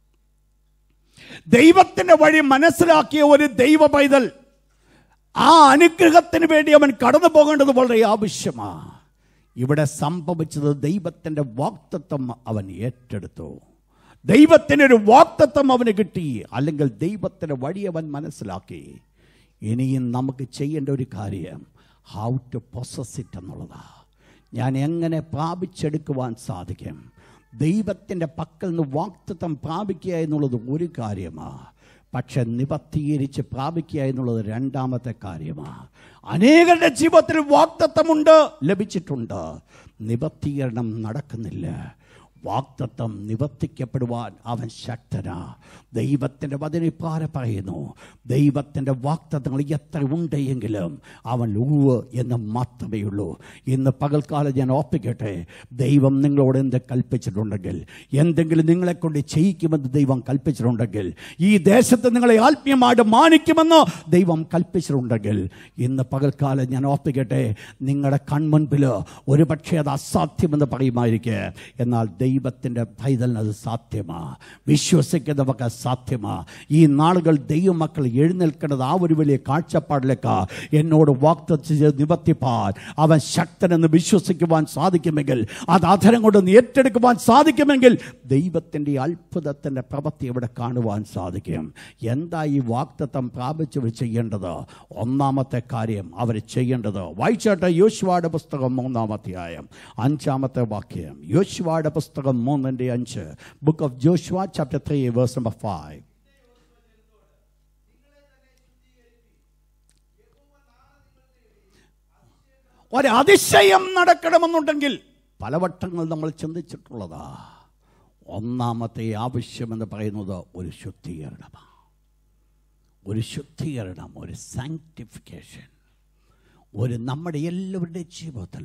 ദൈവത്തിന്റെ വഴി മനസ്സിലാക്കിയ ഒരു ദൈവ പൈതൽ ആ അനുഗ്രഹത്തിന് വേണ്ടി അവൻ കടന്നു പോകേണ്ടത് വളരെ ആവശ്യമാണ് ഇവിടെ സംഭവിച്ചത് ദൈവത്തിന്റെ വാക്തത്വം അവൻ ഏറ്റെടുത്തു ദൈവത്തിന് ഒരു വാക്തത്വം അവന് കിട്ടി അല്ലെങ്കിൽ ദൈവത്തിന്റെ വഴി അവൻ മനസ്സിലാക്കി ഇനിയും നമുക്ക് ചെയ്യേണ്ട ഒരു കാര്യം ഹൗ ടു പൊസസ് ഇറ്റ് എന്നുള്ളതാ ഞാൻ എങ്ങനെ പ്രാപിച്ചെടുക്കുവാൻ സാധിക്കും ദൈവത്തിൻ്റെ പക്കൽ നിന്ന് വാക്തത്വം പ്രാപിക്കുക എന്നുള്ളത് ഒരു കാര്യമാണ് പക്ഷെ നിവർത്തീകരിച്ച് പ്രാപിക്കുക എന്നുള്ളത് രണ്ടാമത്തെ കാര്യമാണ് അനേകരുടെ ജീവിതത്തിൽ വാക്തത്വമുണ്ട് ലഭിച്ചിട്ടുണ്ട് നിവർത്തീകരണം നടക്കുന്നില്ല വാക്തത്വം നിവർത്തിക്കപ്പെടുവാൻ അവൻ ശക്തനാ ദൈവത്തിൻ്റെ വചനിപ്പാര പറയുന്നു ദൈവത്തിൻ്റെ വാക്തത്വങ്ങൾ എത്ര ഉണ്ടെങ്കിലും അവൻ ഊവ് എന്ന് മാത്രമേ ഉള്ളൂ ഇന്ന് പകൽക്കാലം ഞാൻ ഓർപ്പിക്കട്ടെ ദൈവം നിങ്ങളോട് എന്ത് കൽപ്പിച്ചിട്ടുണ്ടെങ്കിൽ എന്തെങ്കിലും നിങ്ങളെ കൊണ്ട് ചെയ്യിക്കുമെന്ന് ദൈവം കൽപ്പിച്ചിട്ടുണ്ടെങ്കിൽ ഈ ദേശത്ത് നിങ്ങളെ ആത്മീയമായിട്ട് മാനിക്കുമെന്ന് ദൈവം കൽപ്പിച്ചിട്ടുണ്ടെങ്കിൽ ഇന്ന് പകൽക്കാലം ഞാൻ ഓർപ്പിക്കട്ടെ നിങ്ങളുടെ കൺമുൻപിൽ ഒരു പക്ഷേ അത് അസാധ്യമെന്ന് പറയുമായിരിക്കെ എന്നാൽ ദൈവത്തിൻ്റെ പൈതലിന് അത് സാധ്യമാ വിശ്വസിക്കുന്നവർക്ക് സാധ്യമാ ഈ നാളുകൾ ദൈവമക്കൾ എഴുന്നേൽക്കേണ്ടത് ആ ഒരു വലിയ കാഴ്ചപ്പാടിലേക്ക് എന്നോട് വാക്തത്വം ചെയ്ത് നിവർത്തിപ്പാൻ അവൻ ശക്തനെന്ന് വിശ്വസിക്കുവാൻ സാധിക്കുമെങ്കിൽ അത് അധരം കൊണ്ട് നീ ഏറ്റെടുക്കുവാൻ സാധിക്കുമെങ്കിൽ ദൈവത്തിൻ്റെ അത്ഭുതത്തിൻ്റെ പ്രവൃത്തി ഇവിടെ കാണുവാൻ സാധിക്കും എന്താ ഈ വാക്തത്വം പ്രാപിച്ചവർ ചെയ്യേണ്ടത് ഒന്നാമത്തെ കാര്യം അവർ ചെയ്യേണ്ടത് വായിച്ചാട്ടെ യോശുവായുടെ പുസ്തകം മൂന്നാം അധ്യായം അഞ്ചാമത്തെ വാക്യം യോശുവായുടെ പുസ്തകം മൂന്നിൻ്റെ അഞ്ച് book of Joshua chapter three verse number five ഒരതിശയം നടക്കണമെന്നുണ്ടെങ്കിൽ പലവട്ടങ്ങൾ നമ്മൾ ചിന്തിച്ചിട്ടുള്ളതാ ഒന്നാമത്തെ ആവശ്യമെന്ന് പറയുന്നത് ഒരു ശുദ്ധീകരണമാണ് ഒരു ശുദ്ധീകരണം ഒരു സാങ്ക്ടിഫിക്കേഷൻ ഒരു നമ്മുടെ എല്ലാവരുടെയും ജീവിതത്തിൽ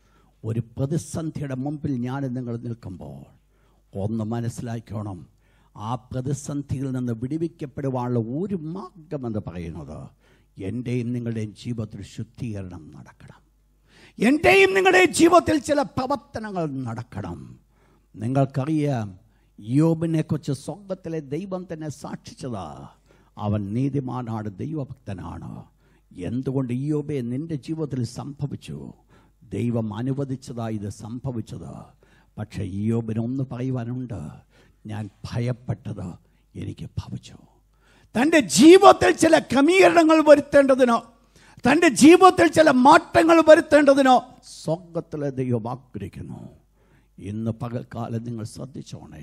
ഒരു പ്രതിസന്ധിയുടെ മുമ്പിൽ ഞാൻ നിങ്ങൾ നിൽക്കുമ്പോൾ ഒന്ന് മനസ്സിലാക്കണം ആ പ്രതിസന്ധിയിൽ നിന്ന് വിടുവിക്കപ്പെടുവാനുള്ള ഒരു മാർഗമെന്ന് പറയുന്നത് എൻ്റെയും നിങ്ങളുടെയും ജീവിതത്തിൽ ശുദ്ധീകരണം നടക്കണം എൻ്റെയും നിങ്ങളുടെയും ജീവിതത്തിൽ ചില പ്രവർത്തനങ്ങൾ നടക്കണം നിങ്ങൾക്കറിയാം യോബിനെ കുറിച്ച് സ്വർഗത്തിലെ ദൈവം തന്നെ സാക്ഷിച്ചതാ അവൻ നീതിമാനാണ് ദൈവഭക്തനാണ് എന്തുകൊണ്ട് യോബെ നിന്റെ ജീവിതത്തിൽ സംഭവിച്ചു ദൈവം അനുവദിച്ചതാ ഇത് സംഭവിച്ചത് പക്ഷേ യോബിന് ഒന്ന് പറയുവാനുണ്ട് ഞാൻ ഭയപ്പെട്ടത് എനിക്ക് ഭവിച്ചു തൻ്റെ ജീവിതത്തിൽ ചില ക്രമീകരണങ്ങൾ വരുത്തേണ്ടതിനോ തൻ്റെ ജീവിതത്തിൽ ചില മാറ്റങ്ങൾ വരുത്തേണ്ടതിനോ സ്വർഗത്തിലെ ദൈവം ആഗ്രഹിക്കുന്നു ഇന്ന് പകൽക്കാലം നിങ്ങൾ ശ്രദ്ധിച്ചോണേ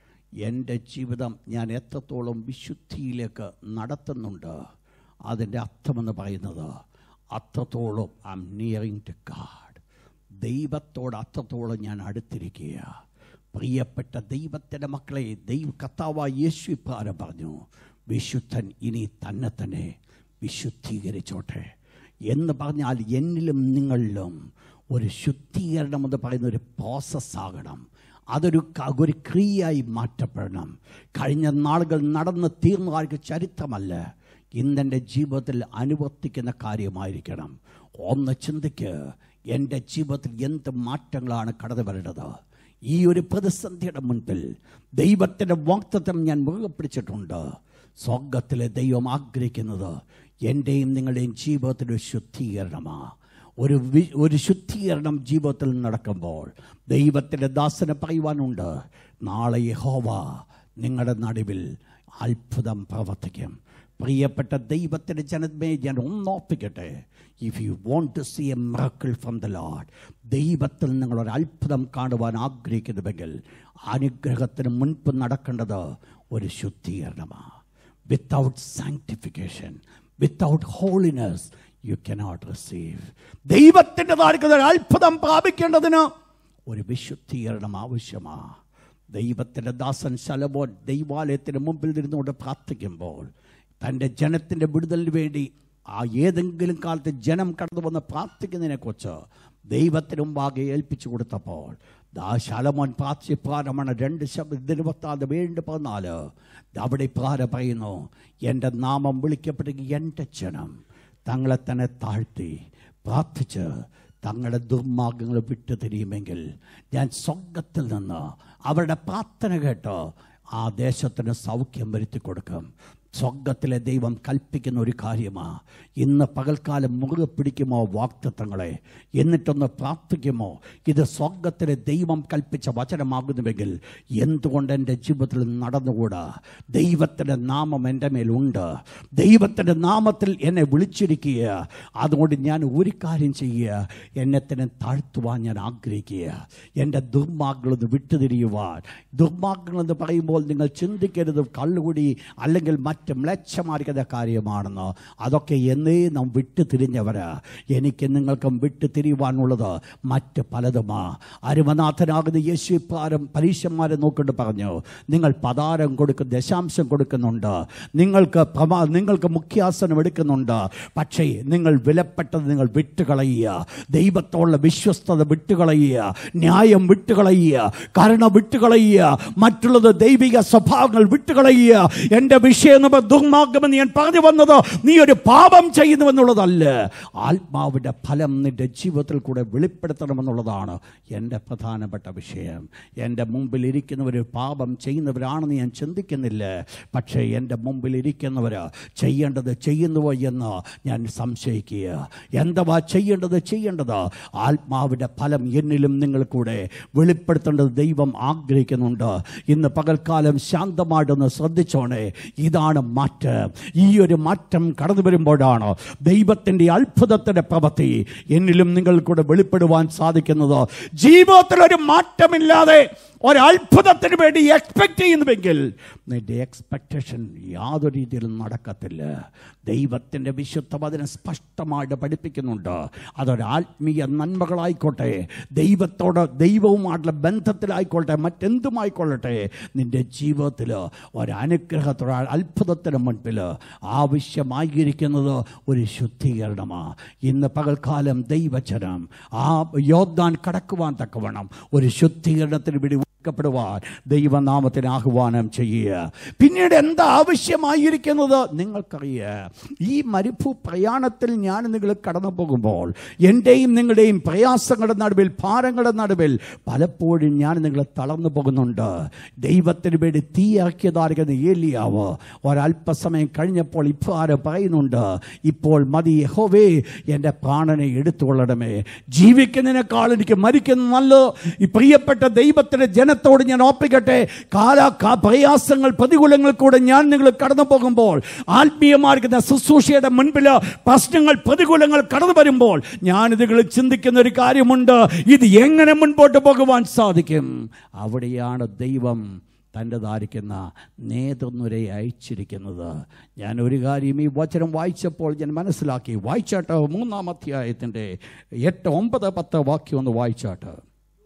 എൻ്റെ ജീവിതം ഞാൻ എത്രത്തോളം വിശുദ്ധിയിലേക്ക് നടത്തുന്നുണ്ട് അതിൻ്റെ അർത്ഥമെന്ന് പറയുന്നത് അത്രത്തോളം I am nearing to God ദൈവത്തോട് അത്രത്തോളം ഞാൻ അടുത്തിരിക്കുക പ്രിയപ്പെട്ട ദൈവത്തിൻ്റെ മക്കളെ ദൈവ കർത്താവായ യേശു ഇപ്രകാരം പറഞ്ഞു വിശുദ്ധൻ ഇനി തന്നെ തന്നെ വിശുദ്ധീകരിച്ചോട്ടെ എന്ന് പറഞ്ഞാൽ എന്നിലും നിങ്ങളിലും ഒരു ശുദ്ധീകരണം എന്ന് പറയുന്ന ഒരു പ്രോസസ് ആകണം അതൊരു ക- ഒരു ക്രിയയായി മാറ്റപ്പെടണം കഴിഞ്ഞ നാളുകൾ നടന്ന് തീർന്നതാർക്ക് ചരിത്രമല്ല ഇന്നെൻ്റെ ജീവിതത്തിൽ അനുവർത്തിക്കുന്ന കാര്യമായിരിക്കണം ഒന്ന് ചിന്തിക്ക് എൻ്റെ ജീവിതത്തിൽ എന്ത് മാറ്റങ്ങളാണ് കടന്നു വരേണ്ടത് ഈ ഒരു പ്രതിസന്ധിയുടെ മുൻപിൽ ദൈവത്തിൻ്റെ വാക്തത്വം ഞാൻ മുറുകെ പിടിച്ചിട്ടുണ്ട് സ്വർഗത്തിലെ ദൈവം ആഗ്രഹിക്കുന്നത് എൻ്റെയും നിങ്ങളുടെയും ജീവിതത്തിൽ ഒരു ശുദ്ധീകരണമാണ് ഒരു വി ഒരു ശുദ്ധീകരണം ജീവിതത്തിൽ നടക്കുമ്പോൾ ദൈവത്തിൻ്റെ ദാസന് പറയുവാനുണ്ട് നാളെ യഹോവ നിങ്ങളുടെ നടുവിൽ അത്ഭുതം പ്രവർത്തിക്കും പ്രിയപ്പെട്ട ദൈവത്തിൻ്റെ ജനമേ ഞാൻ ഒന്നോർപ്പിക്കട്ടെ if you want to see a miracle from the Lord ദൈവത്തിൽ നിങ്ങളൊരു അത്ഭുതം കാണുവാൻ ആഗ്രഹിക്കുന്നുവെങ്കിൽ അനുഗ്രഹത്തിന് മുൻപ് നടക്കേണ്ടത് ഒരു ശുദ്ധീകരണമാണ് without sanctification without holiness you cannot receive ദൈവത്തിൻ്റെ താഴ്ക്കുന്ന ഒരു അത്ഭുതം പ്രാപിക്കേണ്ടതിന് ഒരു വിശുദ്ധീകരണം ആവശ്യമാണ് ദൈവത്തിൻ്റെ ദാസൻ ശലമോൻ ദൈവാലയത്തിന് മുമ്പിൽ നിന്നുകൊണ്ട് പ്രാർത്ഥിക്കുമ്പോൾ തൻ്റെ ജനത്തിൻ്റെ വിടുതലിന് വേണ്ടി ആ ഏതെങ്കിലും കാലത്ത് ജനം കടന്നു വന്ന് പ്രാർത്ഥിക്കുന്നതിനെക്കുറിച്ച് ദൈവത്തിന് മുമ്പാകെ ഏൽപ്പിച്ചു കൊടുത്തപ്പോൾ ദാ ശലമോൻ പ്രാർത്ഥിപ്പാരമാണ് രണ്ട് ശബ്ദ ഇരുപത്താറ് ഏഴിൻ്റെ പതിനാല് അവിടെ ഇപ്രാരം പറയുന്നു എൻ്റെ നാമം വിളിക്കപ്പെട്ടെങ്കിൽ എൻ്റെ ജനം തങ്ങളെ തന്നെ താഴ്ത്തി പ്രാർത്ഥിച്ച് തങ്ങളുടെ ദുർമാർഗങ്ങൾ വിട്ടു തിരിയുമെങ്കിൽ ഞാൻ സ്വർഗത്തിൽ നിന്ന് അവരുടെ പ്രാർത്ഥന കേട്ട് ആ ദേശത്തിന് സൗഖ്യം വരുത്തി കൊടുക്കും സ്വർഗത്തിലെ ദൈവം കൽപ്പിക്കുന്ന ഒരു കാര്യമാണ് ഇന്ന് പകൽക്കാലം മുറുകെ പിടിക്കുമോ വാക്തത്വങ്ങളെ എന്നിട്ടൊന്ന് പ്രാർത്ഥിക്കുമോ ഇത് സ്വർഗത്തിലെ ദൈവം കൽപ്പിച്ച വചനമാകുന്നുവെങ്കിൽ എന്തുകൊണ്ട് എൻ്റെ ജീവിതത്തിൽ നടന്നുകൂടാ ദൈവത്തിൻ്റെ നാമം എൻ്റെ മേലുണ്ട് ദൈവത്തിൻ്റെ നാമത്തിൽ എന്നെ വിളിച്ചിരിക്കുക അതുകൊണ്ട് ഞാൻ ഒരു കാര്യം ചെയ്യുക എന്നെ തന്നെ താഴ്ത്തുവാൻ ഞാൻ ആഗ്രഹിക്കുക എൻ്റെ ദുർമാർഗങ്ങളൊന്ന് വിട്ടുതിരിയുവാൻ ദുർമാർഗങ്ങളെന്ന് പറയുമ്പോൾ നിങ്ങൾ ചിന്തിക്കരുത് കള്ളുകുടി അല്ലെങ്കിൽ മറ്റ് മറ്റ് മ്ലേച്ഛമായിരിക്കുന്ന കാര്യമാണെന്ന് അതൊക്കെ എന്നേ നാം വിട്ടു തിരിഞ്ഞവര് എനിക്ക് നിങ്ങൾക്കും വിട്ടു തിരിയുവാനുള്ളത് മറ്റ് പലതുമാ അരുമനാഥനാകുന്ന യേശുപ്പാരം പരീക്ഷന്മാരെ നോക്കിയിട്ട് പറഞ്ഞു നിങ്ങൾ പതാരം കൊടുക്കും ദശാംശം കൊടുക്കുന്നുണ്ട് നിങ്ങൾക്ക് പ്രമാ നിങ്ങൾക്ക് മുഖ്യാസനം എടുക്കുന്നുണ്ട് പക്ഷേ നിങ്ങൾ വിലപ്പെട്ടത് നിങ്ങൾ വിട്ടുകളയുക ദൈവത്തോടുള്ള വിശ്വസ്തത വിട്ടുകളയുക ന്യായം വിട്ടുകളയുക കരുണ വിട്ടുകളയുക മറ്റുള്ളത് ദൈവിക സ്വഭാവങ്ങൾ വിട്ടുകളയുക എൻ്റെ വിഷയം എന്ന് പറഞ്ഞ ദുർമാർഗമെന്ന് ഞാൻ പറഞ്ഞു വന്നത് നീ ഒരു പാപം ചെയ്യുന്നുവെന്നുള്ളതല്ല ആത്മാവിൻ്റെ ഫലം നിന്റെ ജീവിതത്തിൽ കൂടെ വെളിപ്പെടുത്തണമെന്നുള്ളതാണ് എൻ്റെ പ്രധാനപ്പെട്ട വിഷയം എൻ്റെ മുമ്പിൽ ഇരിക്കുന്നവർ പാപം ചെയ്യുന്നവരാണെന്ന് ഞാൻ ചിന്തിക്കുന്നില്ല പക്ഷേ എൻ്റെ മുമ്പിൽ ഇരിക്കുന്നവർ ചെയ്യേണ്ടത് ചെയ്യുന്നുവോ എന്ന് ഞാൻ സംശയിക്കുക എന്തുവാ ചെയ്യേണ്ടത് ചെയ്യേണ്ടത് ആത്മാവിൻ്റെ ഫലം എന്നിലും നിങ്ങൾ കൂടെ വെളിപ്പെടുത്തേണ്ടത് ദൈവം ആഗ്രഹിക്കുന്നുണ്ട് ഇന്ന് പകൽക്കാലം ശാന്തമായിട്ടൊന്ന് ശ്രദ്ധിച്ചോണേ ഇതാണ് മാറ്റം ഈ ഒരു മാറ്റം കടന്നു വരുമ്പോഴാണ് ദൈവത്തിൻ്റെ അത്ഭുതത്തിൻ്റെ പ്രവൃത്തി എന്നിലും നിങ്ങൾ കൂടെ വെളിപ്പെടുവാൻ സാധിക്കുന്നത് ജീവിതത്തിൽ ഒരു മാറ്റമില്ലാതെ ഒരത്ഭുതത്തിന് വേണ്ടി എക്സ്പെക്ട് ചെയ്യുന്നുവെങ്കിൽ നിന്റെ എക്സ്പെക്ടേഷൻ യാതൊരു രീതിയിലും നടക്കത്തില്ല ദൈവത്തിൻ്റെ വിശുദ്ധം അതിനെ സ്പഷ്ടമായിട്ട് പഠിപ്പിക്കുന്നുണ്ട് അതൊരു ആത്മീയ നന്മകളായിക്കോട്ടെ ദൈവത്തോട് ദൈവവുമായിട്ടുള്ള ബന്ധത്തിലായിക്കോട്ടെ മറ്റെന്തുമായിക്കൊള്ളട്ടെ നിന്റെ ജീവിതത്തിൽ ഒരനുഗ്രഹത്തോടെ അത്ഭുതത്തിന് മുൻപിൽ ആവശ്യമായിരിക്കുന്നത് ഒരു ശുദ്ധീകരണമാണ് ഇന്ന് പകൽക്കാലം ദൈവചനം ആ യോദ്ധാൻ കടക്കുവാൻ തക്കവണ്ണം ഒരു ശുദ്ധീകരണത്തിന് വേണ്ടി പ്പെടുവാൻ ദൈവനാമത്തിന് ആഹ്വാനം ചെയ്യുക പിന്നീട് എന്താ ആവശ്യമായിരിക്കുന്നത് നിങ്ങൾക്കറിയാം ഈ മരുഭൂ പ്രയാണത്തിൽ ഞാൻ നിങ്ങൾ കടന്നു പോകുമ്പോൾ എൻ്റെയും നിങ്ങളുടെയും പ്രയാസങ്ങളുടെ നടുവിൽ ഭാരങ്ങളുടെ നടുവിൽ പലപ്പോഴും ഞാൻ നിങ്ങൾ തളർന്നു പോകുന്നുണ്ട് ദൈവത്തിന് വേണ്ടി തീ ഇറക്കിയതായിരിക്കുന്ന ഏലിയാവ് ഒരല്പസമയം കഴിഞ്ഞപ്പോൾ ഇപ്രകാരം പറയുന്നുണ്ട് ഇപ്പോൾ മതി യഹോവേ എൻ്റെ പ്രാണനെ എടുത്തുകൊള്ളണമേ ജീവിക്കുന്നതിനേക്കാൾ എനിക്ക് മരിക്കുന്ന നല്ലത് ഈ പ്രിയപ്പെട്ട ദൈവത്തിൻ്റെ ജനത്തോട് ഞാൻ ഓർപ്പിക്കട്ടെ കാല കാ- പ്രയാസങ്ങൾ പ്രതികൂലങ്ങൾ കൂടെ ഞാൻ നിങ്ങൾ കടന്നു പോകുമ്പോൾ ആത്മീയമായിരിക്കുന്ന ശുശ്രൂഷയുടെ മുൻപിൽ പ്രശ്നങ്ങൾ പ്രതികൂലങ്ങൾ കടന്നു വരുമ്പോൾ ഞാൻ നിങ്ങൾ ചിന്തിക്കുന്ന ഒരു കാര്യമുണ്ട് ഇത് എങ്ങനെ മുൻപോട്ട് പോകുവാൻ സാധിക്കും അവിടെയാണ് ദൈവം തൻ്റെതായിരിക്കുന്ന നേതൃനുരയെ അയച്ചിരിക്കുന്നത് ഞാൻ ഒരു കാര്യം ഈ വചനം വായിച്ചപ്പോൾ ഞാൻ മനസ്സിലാക്കി വായിച്ചാട്ട് മൂന്നാം അധ്യായത്തിൻ്റെ എട്ട് ഒമ്പത് പത്ത് വാക്യം ഒന്ന് വായിച്ചാട്ട്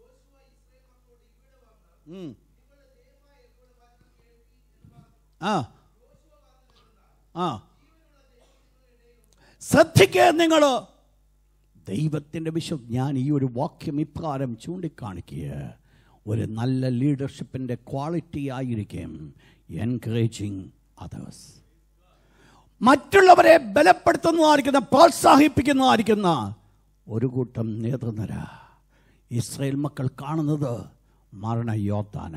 ഉം. ആ ആ ശ്രദ്ധിക്കുക നിങ്ങൾ ദൈവത്തിൻ്റെ വിശ്വ ഞാൻ ഈ ഒരു വാക്യം ഇപ്രകാരം ചൂണ്ടിക്കാണിക്കുക ഒരു നല്ല ലീഡർഷിപ്പിൻ്റെ ക്വാളിറ്റി ആയിരിക്കും എൻകറേജിങ് അതേഴ്സ് മറ്റുള്ളവരെ ബലപ്പെടുത്തുന്നതായിരിക്കുന്ന പ്രോത്സാഹിപ്പിക്കുന്നതായിരിക്കുന്ന ഒരു കൂട്ടം നേതൃനിര ഇസ്രയേൽ മക്കൾ കാണുന്നത് മരണ യോദ്ധാന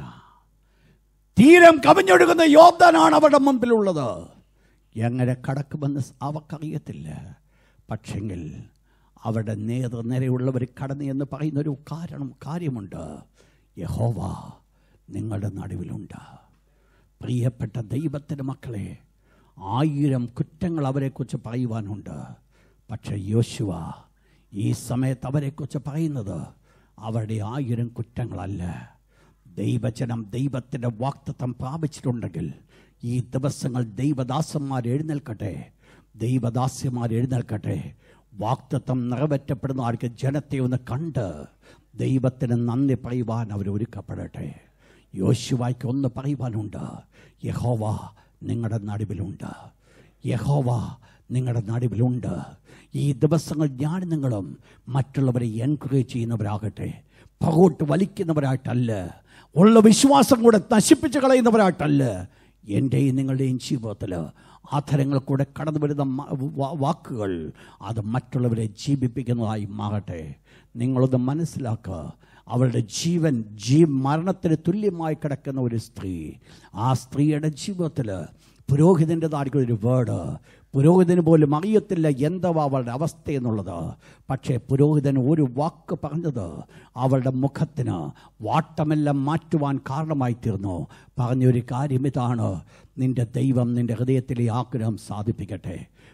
തീരം കവിഞ്ഞൊഴുകുന്ന യോദ്ധാനാണ് അവരുടെ മുമ്പിലുള്ളത് എങ്ങനെ കടക്കുമെന്ന് അവർക്കറിയത്തില്ല പക്ഷെങ്കിൽ അവരുടെ നേതൃനിരയുള്ളവർ കടന്നു എന്ന് പറയുന്നൊരു കാരണം കാര്യമുണ്ട് യഹോവ നിങ്ങളുടെ നടുവിലുണ്ട് പ്രിയപ്പെട്ട ദൈവത്തിൻ്റെ മക്കളെ ആയിരം കുറ്റങ്ങൾ അവരെക്കുറിച്ച് പറയുവാനുണ്ട് പക്ഷെ യോശുവ ഈ സമയത്ത് അവരെക്കുറിച്ച് പറയുന്നത് അവരുടെ ആയിരം കുറ്റങ്ങളല്ല ദൈവജനം ദൈവത്തിൻ്റെ വാക്തത്വം പ്രാപിച്ചിട്ടുണ്ടെങ്കിൽ ഈ ദിവസങ്ങൾ ദൈവദാസന്മാർ എഴുന്നേൽക്കട്ടെ ദൈവദാസ്യന്മാർ എഴുന്നേൽക്കട്ടെ വാക്തത്വം നിറവേറ്റപ്പെടുന്ന ആർക്ക് ജനത്തെ ഒന്ന് കണ്ട് ദൈവത്തിന് നന്ദി പറയുവാൻ അവർ ഒരുക്കപ്പെടട്ടെ യോശുവായ്ക്ക് ഒന്ന് പറയുവാനുണ്ട് യഹോവ നിങ്ങളുടെ നടുവിലുണ്ട് യഹോവ നിങ്ങളുടെ നടുവിലുണ്ട് ഈ ദിവസങ്ങൾ ഞാൻ നിങ്ങളും മറ്റുള്ളവരെ എൻകറേജ് ചെയ്യുന്നവരാകട്ടെ പകോട്ട് വലിക്കുന്നവരായിട്ടല്ല ഉള്ള വിശ്വാസം കൂടെ നശിപ്പിച്ച് കളയുന്നവരായിട്ടല്ല എൻ്റെയും നിങ്ങളുടെയും ജീവിതത്തിൽ ആധരങ്ങൾ കൂടെ കടന്നു വരുന്ന മ- വാ- വാക്കുകൾ അത് മറ്റുള്ളവരെ ജീവിപ്പിക്കുന്നതായി മാറട്ടെ നിങ്ങളൊന്ന് മനസ്സിലാക്കുക അവളുടെ ജീവൻ ജീ മരണത്തിന് തുല്യമായി കിടക്കുന്ന ഒരു സ്ത്രീ ആ സ്ത്രീയുടെ ജീവിതത്തിൽ പുരോഹിതൻ്റെതായിരിക്കും ഒരു വേർഡ് പുരോഹിതന് പോലും അറിയത്തില്ല എന്താവാ അവളുടെ അവസ്ഥ എന്നുള്ളത് പക്ഷേ പുരോഹിതൻ ഒരു വാക്ക് പറഞ്ഞത് അവളുടെ മുഖത്തിന് വാട്ടമെല്ലാം മാറ്റുവാൻ കാരണമായി തീർന്നു പറഞ്ഞൊരു കാര്യം ഇതാണ് നിന്റെ ദൈവം നിന്റെ ഹൃദയത്തിലെ ആഗ്രഹം സാധിപ്പിക്കട്ടെ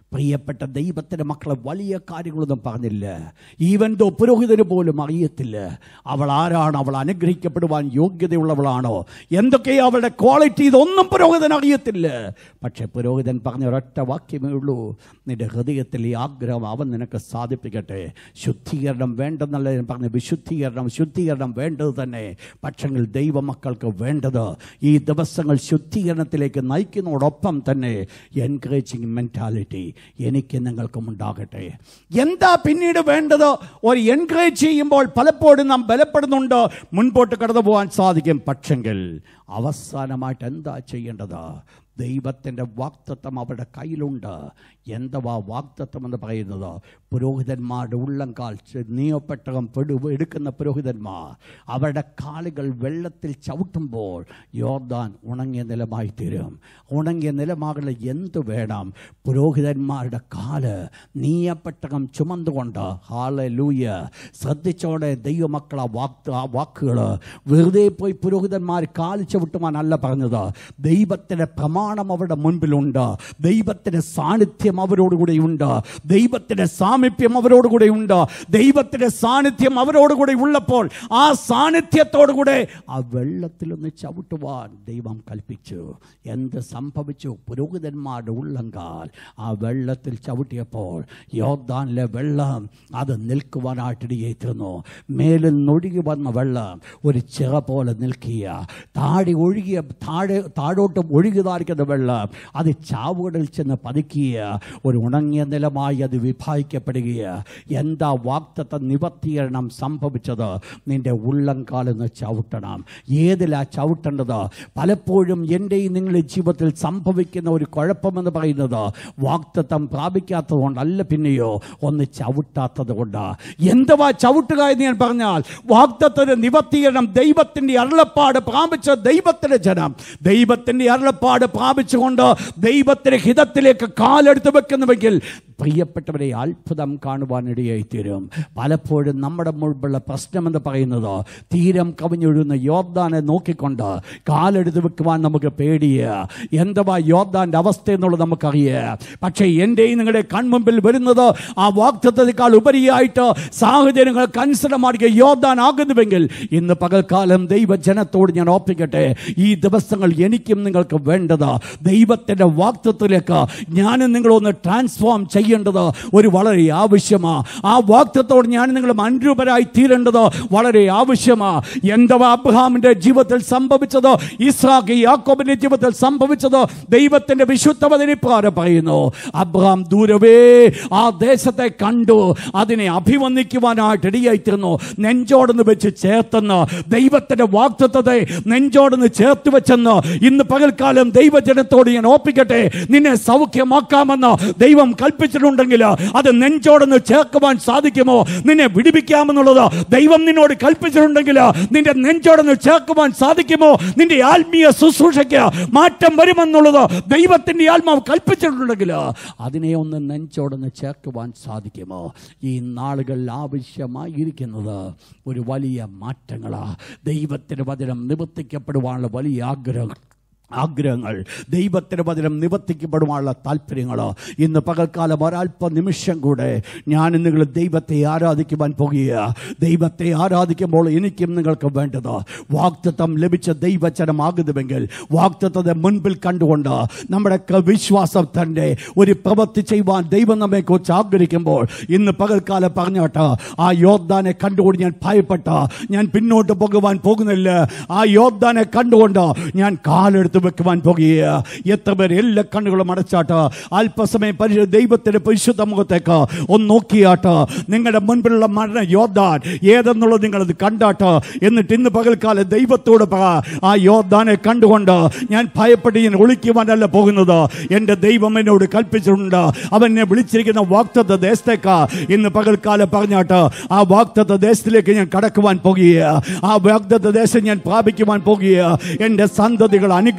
പ്രിയപ്പെട്ട ദൈവത്തിൻ്റെ മക്കളെ വലിയ കാര്യങ്ങളൊന്നും പറഞ്ഞില്ല ഈവൻ ദോ പുരോഹിതന് പോലും അറിയത്തില്ല അവൾ ആരാണ് അവൾ അനുഗ്രഹിക്കപ്പെടുവാൻ യോഗ്യതയുള്ളവളാണോ എന്തൊക്കെയാ അവളുടെ ക്വാളിറ്റി ഇതൊന്നും പുരോഹിതൻ അറിയത്തില്ല പക്ഷെ പുരോഹിതൻ പറഞ്ഞ ഒരൊറ്റ വാക്യമേ ഉള്ളൂ നിന്റെ ഹൃദയത്തിൽ ഈ ആഗ്രഹം അവൻ നിനക്ക് സാധിപ്പിക്കട്ടെ ശുദ്ധീകരണം വേണ്ടെന്നല്ല ഞാൻ പറഞ്ഞ വിശുദ്ധീകരണം ശുദ്ധീകരണം വേണ്ടത് തന്നെ പക്ഷെങ്കിൽ ദൈവമക്കൾക്ക് വേണ്ടത് ഈ ദിവസങ്ങൾ ശുദ്ധീകരണത്തിലേക്ക് നയിക്കുന്നതോടൊപ്പം തന്നെ എൻകറേജിങ് മെൻറ്റാലിറ്റി എനിക്ക് നിങ്ങൾക്കും ഉണ്ടാകട്ടെ എന്താ പിന്നീട് വേണ്ടത് ഒരു എൻകറേജ് ചെയ്യുമ്പോൾ പലപ്പോഴും നാം ബലപ്പെടുന്നുണ്ട് മുൻപോട്ട് കടന്നു പോകാൻ സാധിക്കും പക്ഷെങ്കിൽ അവസാനമായിട്ട് എന്താ ചെയ്യേണ്ടത് ദൈവത്തിൻ്റെ വാക്തത്വം അവരുടെ കയ്യിലുണ്ട് എന്തുവാ വാക്തത്വം എന്ന് പറയുന്നത് പുരോഹിതന്മാരുടെ ഉള്ളംകാൽ നീയപ്പെട്ടകം പെടു എടുക്കുന്ന പുരോഹിതന്മാർ അവരുടെ കാലുകൾ വെള്ളത്തിൽ ചവിട്ടുമ്പോൾ യോർദാൻ ഉണങ്ങിയ നിലമായി തീരും ഉണങ്ങിയ നിലമാകുന്ന എന്ത് വേണം പുരോഹിതന്മാരുടെ കാല് നീയപ്പെട്ടകം ചുമന്നുകൊണ്ട് ഹാളെ ലൂയ ശ്രദ്ധിച്ചോടെ ദൈവമക്കൾ ആ വാക്ക് ആ വാക്കുകൾ വെറുതെ പോയി പുരോഹിതന്മാർ കാല് ചവിട്ടുവാനല്ല പറഞ്ഞത് ദൈവത്തിൻ്റെ പ്രമാണം അവരുടെ മുൻപിലുണ്ട് ദൈവത്തിൻ്റെ സാന്നിധ്യം അവരോടുകൂടെ ഉണ്ട് ദൈവത്തിൻ്റെ സാമീപ്യം അവരോടുകൂടെ ഉണ്ട് ദൈവത്തിൻ്റെ സാന്നിധ്യം അവരോടുകൂടെ ഉള്ളപ്പോൾ ആ സാന്നിധ്യത്തോടുകൂടെ ആ വെള്ളത്തിലൊന്ന് ചവിട്ടുവാൻ ദൈവം കൽപ്പിച്ചു എന്ത് സംഭവിച്ചു പുരോഹിതന്മാരുടെ ഉള്ളങ്കാൽ ആ വെള്ളത്തിൽ ചവിട്ടിയപ്പോൾ യോദ്ധാനിലെ വെള്ളം അത് നിൽക്കുവാനായിട്ടിടയേറ്റുന്നു മേലിൽ നൊഴുകി വന്ന വെള്ളം ഒരു ചിറ പോലെ നിൽക്കുക താഴെ ഒഴുകിയ താഴെ താഴോട്ട് ഒഴുകിതായിരിക്കുന്ന വെള്ളം അത് ചാവുകളിൽ ചെന്ന് പതിക്കുക ഒരു ഉണങ്ങിയ നിലമായി അത് വിഭാഗിക്കപ്പെടുക എന്താ വാക്തത്വ നിവർത്തീകരണം സംഭവിച്ചത് നിന്റെ ഉള്ളംകാലെന്ന് ചവിട്ടണം ഏതിലാ ചവിട്ടേണ്ടത് പലപ്പോഴും എൻ്റെയും നിങ്ങളുടെ ജീവിതത്തിൽ സംഭവിക്കുന്ന ഒരു കുഴപ്പമെന്ന് പറയുന്നത് വാക്തത്വം പ്രാപിക്കാത്തത് കൊണ്ടല്ല പിന്നെയോ ഒന്ന് ചവിട്ടാത്തത് കൊണ്ട് എന്തുവാ ചവിട്ടുക എന്ന് ഞാൻ പറഞ്ഞാൽ വാക്തത്വത്തിന്റെ നിവർത്തീകരണം ദൈവത്തിന്റെ അരുളപ്പാട് പ്രാപിച്ച ദൈവത്തിന്റെ ജനം ദൈവത്തിന്റെ അരുളപ്പാട് പ്രാപിച്ചുകൊണ്ട് ദൈവത്തിന്റെ ഹിതത്തിലേക്ക് കാലെടുത്ത് വെക്കുന്നുവെങ്കിൽ പ്രിയപ്പെട്ടവരെ അത്ഭുതം കാണുവാനിടയായി തീരും പലപ്പോഴും നമ്മുടെ മുൻപുള്ള പ്രശ്നമെന്ന് പറയുന്നത് തീരം കവിഞ്ഞൊഴുന്ന യോദ്ധാനെ നോക്കിക്കൊണ്ട് കാലെടുത്ത് വെക്കുവാൻ നമുക്ക് പേടിയ എന്തുവാ യോദ്ധാന്റെ അവസ്ഥ എന്നുള്ളത് നമുക്കറിയാം പക്ഷേ എൻ്റെയും നിങ്ങളുടെ കൺമുമ്പിൽ വരുന്നത് ആ വാക്തത്വത്തെക്കാൾ ഉപരിയായിട്ട് സാഹചര്യങ്ങൾക്ക് അനുസൃതമാക്കിയ യോദ്ധാൻ ആകുന്നുവെങ്കിൽ ഇന്ന് പകൽക്കാലം ദൈവജനത്തോട് ഞാൻ ഓർപ്പിക്കട്ടെ ഈ ദിവസങ്ങൾ എനിക്കും നിങ്ങൾക്ക് വേണ്ടത് ദൈവത്തിൻ്റെ വാക്തത്വത്തിലേക്ക് ഞാനും നിങ്ങളൊന്ന് ട്രാൻസ്ഫോം ചെയ്യേണ്ടത് ഒരു വളരെ ആവശ്യമാ ആ വാക്തത്തോട് ഞാൻ നിങ്ങളും അനുരൂപരായി തീരേണ്ടത് വളരെ ആവശ്യമാ എന്തവാ അബ്രഹാമിന്റെ ജീവിതത്തിൽ സംഭവിച്ചത് ഇസ്രാഖ് യാക്കോബിന്റെ ജീവിതത്തിൽ സംഭവിച്ചത് ദൈവത്തിന്റെ വിശുദ്ധവതിനിപ്രാരം പറയുന്നു അബ്രഹാം ദൂരവേ ആ ദേശത്തെ കണ്ടു അതിനെ അഭിവന്ദിക്കുവാനായിട്ട് ഇടയായിത്തീർന്നു നെഞ്ചോടൊന്ന് വെച്ച് ചേർത്തെന്ന് ദൈവത്തിന്റെ വാക്തത്വത്തെ നെഞ്ചോടൊന്ന് ചേർത്ത് വെച്ചെന്ന് ഇന്ന് പകൽക്കാലം ദൈവജനത്തോട് ഞാൻ ഓർപ്പിക്കട്ടെ നിന്നെ സൗഖ്യമാക്കാമെന്ന് ദൈവം കൽപ്പിച്ചിട്ടുണ്ടെങ്കിൽ അത് നെഞ്ചോടൊന്ന് ചേർക്കുവാൻ സാധിക്കുമോ നിന്നെ വിടിപ്പിക്കാമെന്നുള്ളത് ദൈവം നിന്നോട് കൽപ്പിച്ചിട്ടുണ്ടെങ്കിൽ നിന്റെ നെഞ്ചോടൊന്ന് ചേർക്കുവാൻ സാധിക്കുമോ നിന്റെ ആത്മീയ ശുശ്രൂഷയ്ക്ക് മാറ്റം വരുമെന്നുള്ളത് ദൈവത്തിന്റെ ആത്മാവ് കൽപ്പിച്ചിട്ടുണ്ടെങ്കിൽ അതിനെ ഒന്ന് നെഞ്ചോടൊന്ന് ചേർക്കുവാൻ സാധിക്കുമോ ഈ നാളുകൾ ആവശ്യമായിരിക്കുന്നത് ഒരു വലിയ മാറ്റങ്ങളാ ദൈവത്തിന് വചനം നിവർത്തിക്കപ്പെടുവാനുള്ള വലിയ ആഗ്രഹം ആഗ്രഹങ്ങൾ ദൈവത്തിന് പകരം നിവർത്തിക്കപ്പെടുവാനുള്ള താല്പര്യങ്ങൾ ഇന്ന് പകൽക്കാലം ഒരല്പ നിമിഷം കൂടെ ഞാൻ നിങ്ങൾ ദൈവത്തെ ആരാധിക്കുവാൻ പോകുക ദൈവത്തെ ആരാധിക്കുമ്പോൾ എനിക്കും നിങ്ങൾക്ക് വേണ്ടത് വാക്തത്വം ലഭിച്ച ദൈവചനമാകുന്നുവെങ്കിൽ വാക്തത്വത്തെ മുൻപിൽ കണ്ടുകൊണ്ട് നമ്മുടെ ക- വിശ്വാസം തന്നെ ഒരു പ്രവൃത്തി ചെയ്യുവാൻ ദൈവം നമ്മെ കുറിച്ച് ആഗ്രഹിക്കുമ്പോൾ ഇന്ന് പകൽക്കാലം പറഞ്ഞോട്ട് ആ യോദ്ധാനെ കണ്ടുകൊണ്ട് ഞാൻ ഭയപ്പെട്ട ഞാൻ പിന്നോട്ട് പോകുവാൻ പോകുന്നില്ല ആ യോദ്ധാനെ കണ്ടുകൊണ്ട് ഞാൻ കാലെടുത്ത് വെക്കുവാൻ പോകുക എത്ര പേർ എല്ലാ കണ്ണുകളും അടച്ചാട്ട് അല്പസമയം പരിശു ദൈവത്തിന്റെ പരിശുദ്ധ മുഖത്തേക്ക് ഒന്ന് നോക്കിയാട്ട് നിങ്ങളുടെ മുൻപിലുള്ള മരണ യോദ്ധാൻ ഏതെന്നുള്ളത് നിങ്ങളത് കണ്ടാട്ട് എന്നിട്ട് ഇന്ന് പകൽക്കാലം ദൈവത്തോട് പറ ആ യോദ്ധാനെ കണ്ടുകൊണ്ട് ഞാൻ ഭയപ്പെട്ട് ഞാൻ ഒളിക്കുവാനല്ല പോകുന്നത് എൻ്റെ ദൈവം എന്നോട് കൽപ്പിച്ചിട്ടുണ്ട് അവൻ എന്നെ വിളിച്ചിരിക്കുന്ന വാക്തത്വ ദേശത്തേക്ക് ഇന്ന് പകൽക്കാലം പറഞ്ഞാട്ട് ആ വാക്തത്വ ദേശത്തിലേക്ക് ഞാൻ കടക്കുവാൻ പോകുക ആ വാക്തത്വ ദേശം ഞാൻ പ്രാപിക്കുവാൻ പോകുക എൻ്റെ സന്തതികൾ അനുഗ്രഹിക്കും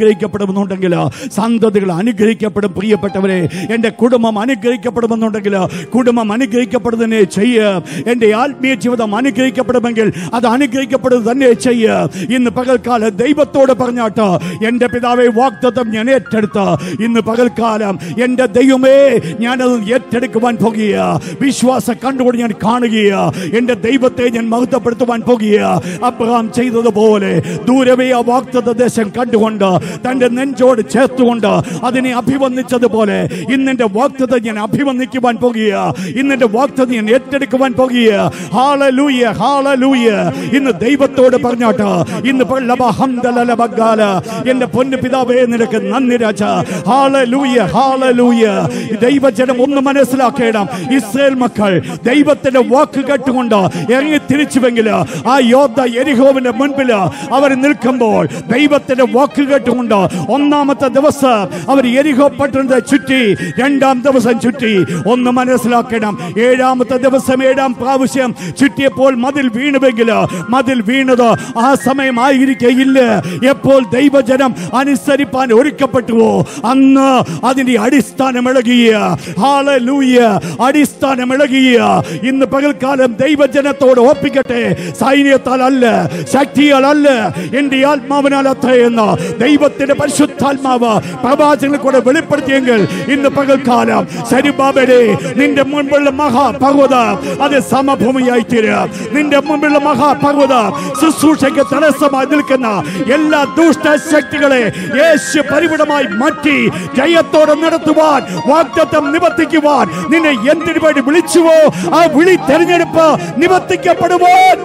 അനുഗ്രഹിക്കപ്പെടുമെന്നുണ്ടെങ്കിൽ സന്തതികൾ അനുഗ്രഹിക്കപ്പെടും പ്രിയപ്പെട്ടവരെ എൻ്റെ കുടുംബം അനുഗ്രഹിക്കപ്പെടുമെന്നുണ്ടെങ്കിൽ കുടുംബം അനുഗ്രഹിക്കപ്പെടുന്നതിനെ ചെയ്യുക എൻ്റെ ആത്മീയ ജീവിതം അനുഗ്രഹിക്കപ്പെടുമെങ്കിൽ അത് അനുഗ്രഹിക്കപ്പെടുന്നത് തന്നെ ചെയ്യുക ഇന്ന് പകൽക്കാലം ദൈവത്തോട് പറഞ്ഞാട്ട് എൻ്റെ പിതാവെ വാക്തത്വം ഞാൻ ഏറ്റെടുത്ത ഇന്ന് പകൽക്കാലം എൻ്റെ ദൈവമേ ഞാനത് ഏറ്റെടുക്കുവാൻ പോകുക വിശ്വാസ കണ്ടുകൊണ്ട് ഞാൻ കാണുകയ എൻ്റെ ദൈവത്തെ ഞാൻ മഹത്വപ്പെടുത്തുവാൻ പോകുക അബ്രഹാം ചെയ്തതുപോലെ ദൂരവേ ആ വാക്തത്വ ദേശം കണ്ടുകൊണ്ട് തൻ്റെ നെഞ്ചോട് ചേർത്തുകൊണ്ട് അതിനെ അഭിവന്ദിച്ചതുപോലെ ഇന്നെൻ്റെ വാക്തത്വം ഞാൻ അഭിവന്ദിക്കുവാൻ പോകുക ഇന്നെൻ്റെ വാക്തത്വം ഞാൻ ഏറ്റെടുക്കുവാൻ പോകുക ഹാളലൂയ ഹാളലൂയ ഇന്ന് ദൈവത്തോട് പറഞ്ഞാട്ട് ഇന്ന് ലബ ഹംദല ലബഗാല എൻ്റെ പൊന്നു പിതാവേ നിനക്ക് നന്ദി രാജ ഹാളലൂയ ഹാളലൂയ ദൈവജനം ഒന്ന് മനസ്സിലാക്കണം ഇസ്രയേൽ മക്കൾ ദൈവത്തിന്റെ വാക്ക് കേട്ടുകൊണ്ട് ഇറങ്ങി തിരിച്ചുവെങ്കിൽ ആ യോദ്ധ എരിഹോവിന്റെ മുൻപിൽ അവർ നിൽക്കുമ്പോൾ ദൈവത്തിന്റെ വാക്ക് കേട്ടുകൊണ്ട് ഒന്നാമത്തെ ദിവസം അവർ എരിഹോ പട്ടണത്തെ ചുറ്റി രണ്ടാം ദിവസം ചുറ്റി ഒന്ന് മനസ്സിലാക്കണം ഏഴാമത്തെ ദിവസം ഏഴാം പ്രാവശ്യം ചുറ്റിയപ്പോൾ മതിൽ വീണുവെങ്കിൽ മതിൽ വീണത് ആ സമയമായിരിക്കയില്ല എപ്പോൾ ദൈവജനം അനുസരിപ്പാൻ ഒരുക്കപ്പെട്ടുവോ അന്ന് അതിന്റെ അടിസ്ഥാനം ഇളകിയ ഹാലലൂയ അടിസ്ഥാനം ഇളകിയ ഇന്ന് പകൽക്കാലം ദൈവജനത്തോട് ഒപ്പിക്കട്ടെ സൈന്യത്താൽ അല്ല ശക്തിയാൽ അല്ല എന്റെ ആത്മാവിനാൽ അത്രയെന്ന് ദൈവത്തിന്റെ പരിശുദ്ധാത്മാവ് പ്രവാചകനെ കൂടെ വെളിപ്പെടുത്തിയെങ്കിൽ ഇന്ന് പകൽക്കാലം ശരിബാബരെ നിന്റെ മുൻപുള്ള മഹാപർവ്വതം അത് സമഭൂമിയായി തീരും നിന്റെ മുൻപുള്ള മഹാപർവ്വതം ശുശ്രൂഷയ്ക്ക് തടസ്സമായി നിൽക്കുന്ന എല്ലാ ദുഷ്ട ശക്തികളെ യേശു പരിവിടമായി മാറ്റി ജയത്തോടെ നടത്തുവാൻ വാഗ്ദത്തം നിവർത്തിക്കുവാൻ നിന്നെ എന്തിനു വേണ്ടി വിളിച്ചുവോ ആ വിളി തെരഞ്ഞെടുപ്പ് നിവർത്തിക്കപ്പെടുവാൻ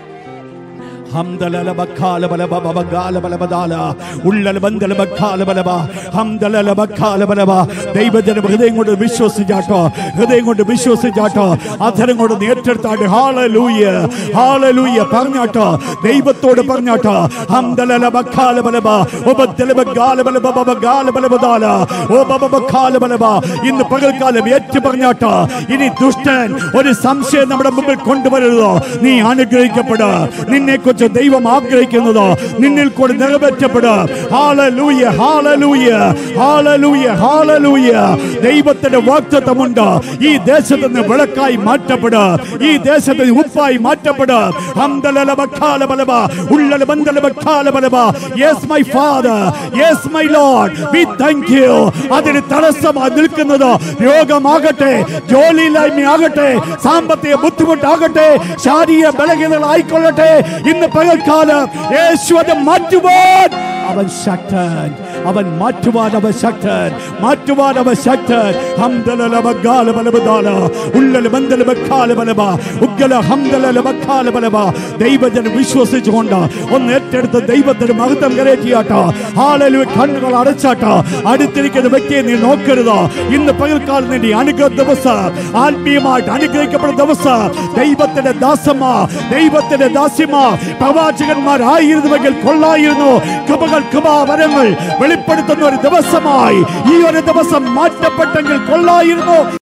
ഹംദലല ബക്കാല ബലബ ബബഗാല ബലബദാല ഉള്ളല ബന്ധല ബക്കാല ബലബ ഹംദലല ബക്കാല ബലബ ദൈവജനം ഹൃദയം കൊണ്ട് വിശ്വസിച്ചാട്ടോ ഹൃദയം കൊണ്ട് വിശ്വസിച്ചാട്ടോ അധരം കൊണ്ട് നേറ്റെടുത്താട്ട് ഹാളലൂയ ഹാളലൂയ പറഞ്ഞാട്ടോ ദൈവത്തോട് പറഞ്ഞാട്ടോ ഹംദലല ബക്കാല ബലബ ഉപദല ബഗാല ബലബ ബബഗാല ബലബദാല ഓ ബബ ബക്കാല ബലബ ഇന്ന് പകൽക്കാലം ഏറ്റു പറഞ്ഞാട്ടോ ഇനി ദുഷ്ടൻ ഒരു സംശയം നമ്മുടെ മുമ്പിൽ കൊണ്ടുവരരുതോ നീ അനുഗ്രഹിക്കപ്പെടുക നിന്നെ കുറിച്ച് ദൈവം ആഗ്രഹിക്കുന്നത് നിന്നിൽ കൂടെ നിറവേറ്റപ്പെടുക ഹാലലൂയ ഹാലലൂയ ഹാലലൂയ ഹാലലൂയ ദൈവത്തിന്റെ വാക്തത്വമുണ്ട് ഈ ദേശത്ത് നിന്ന് വിളക്കായി മാറ്റപ്പെടുക ഈ ദേശത്ത് നിന്ന് ഉപ്പായി മാറ്റപ്പെടുക ഹംദലല ബക്കാല ബലബ ഉള്ളല ബന്ധല ബക്കാല ബലബ yes my father yes my Lord we thank you അതിന് തടസ്സമായി നിൽക്കുന്നത് രോഗമാകട്ടെ ജോലിയില്ലായ്മയാകട്ടെ സാമ്പത്തിക ബുദ്ധിമുട്ടാകട്ടെ ശാരീരിക ബലഹീനകളായിക്കൊള്ളട്ടെ ഇന്ന് പകൽക്കാലം യേശു അത് മാറ്റുവാൻ അവൻ ശക്തൻ അവൻ മാറ്റുവാൻ അവൻ ശക്തൻ മാറ്റുവാൻ അവൻ ശക്തൻ ഹംദലല ബഗാല ബലബദാല ഉള്ളല ബന്ധല ബക്കാല ബലബ ഉഗ്ഗല ഹംദലല ബക്കാല ബലബ ദൈവജനം വിശ്വസിച്ചുകൊണ്ട് ഒന്ന് ഏറ്റെടുത്ത് ദൈവത്തിന് മഹത്വം കരയറ്റിയാട്ടോ ഹാലലു കണ്ണുകൾ അടച്ചാട്ടോ അടുത്തിരിക്കുന്ന വ്യക്തിയെ നീ നോക്കരുത് ഇന്ന് പകൽക്കാലം നിന്റെ അനുഗ്രഹ ദിവസം ആത്മീയമായിട്ട് അനുഗ്രഹിക്കപ്പെടുന്ന ദിവസം ദൈവത്തിന്റെ ദാസന്മാർ ദൈവത്തിന്റെ ദാസിമാർ പ്രവാചകന്മാരായിരുന്നുവെങ്കിൽ കൊള്ളായിരുന്നു കൃപകൾ കൃപാവരങ്ങൾ വെളിപ്പെടുത്തുന്ന ഒരു ദിവസമായി ഈ ഒരു ദിവസം മാറ്റപ്പെട്ടെങ്കിൽ കൊള്ളായിരുന്നു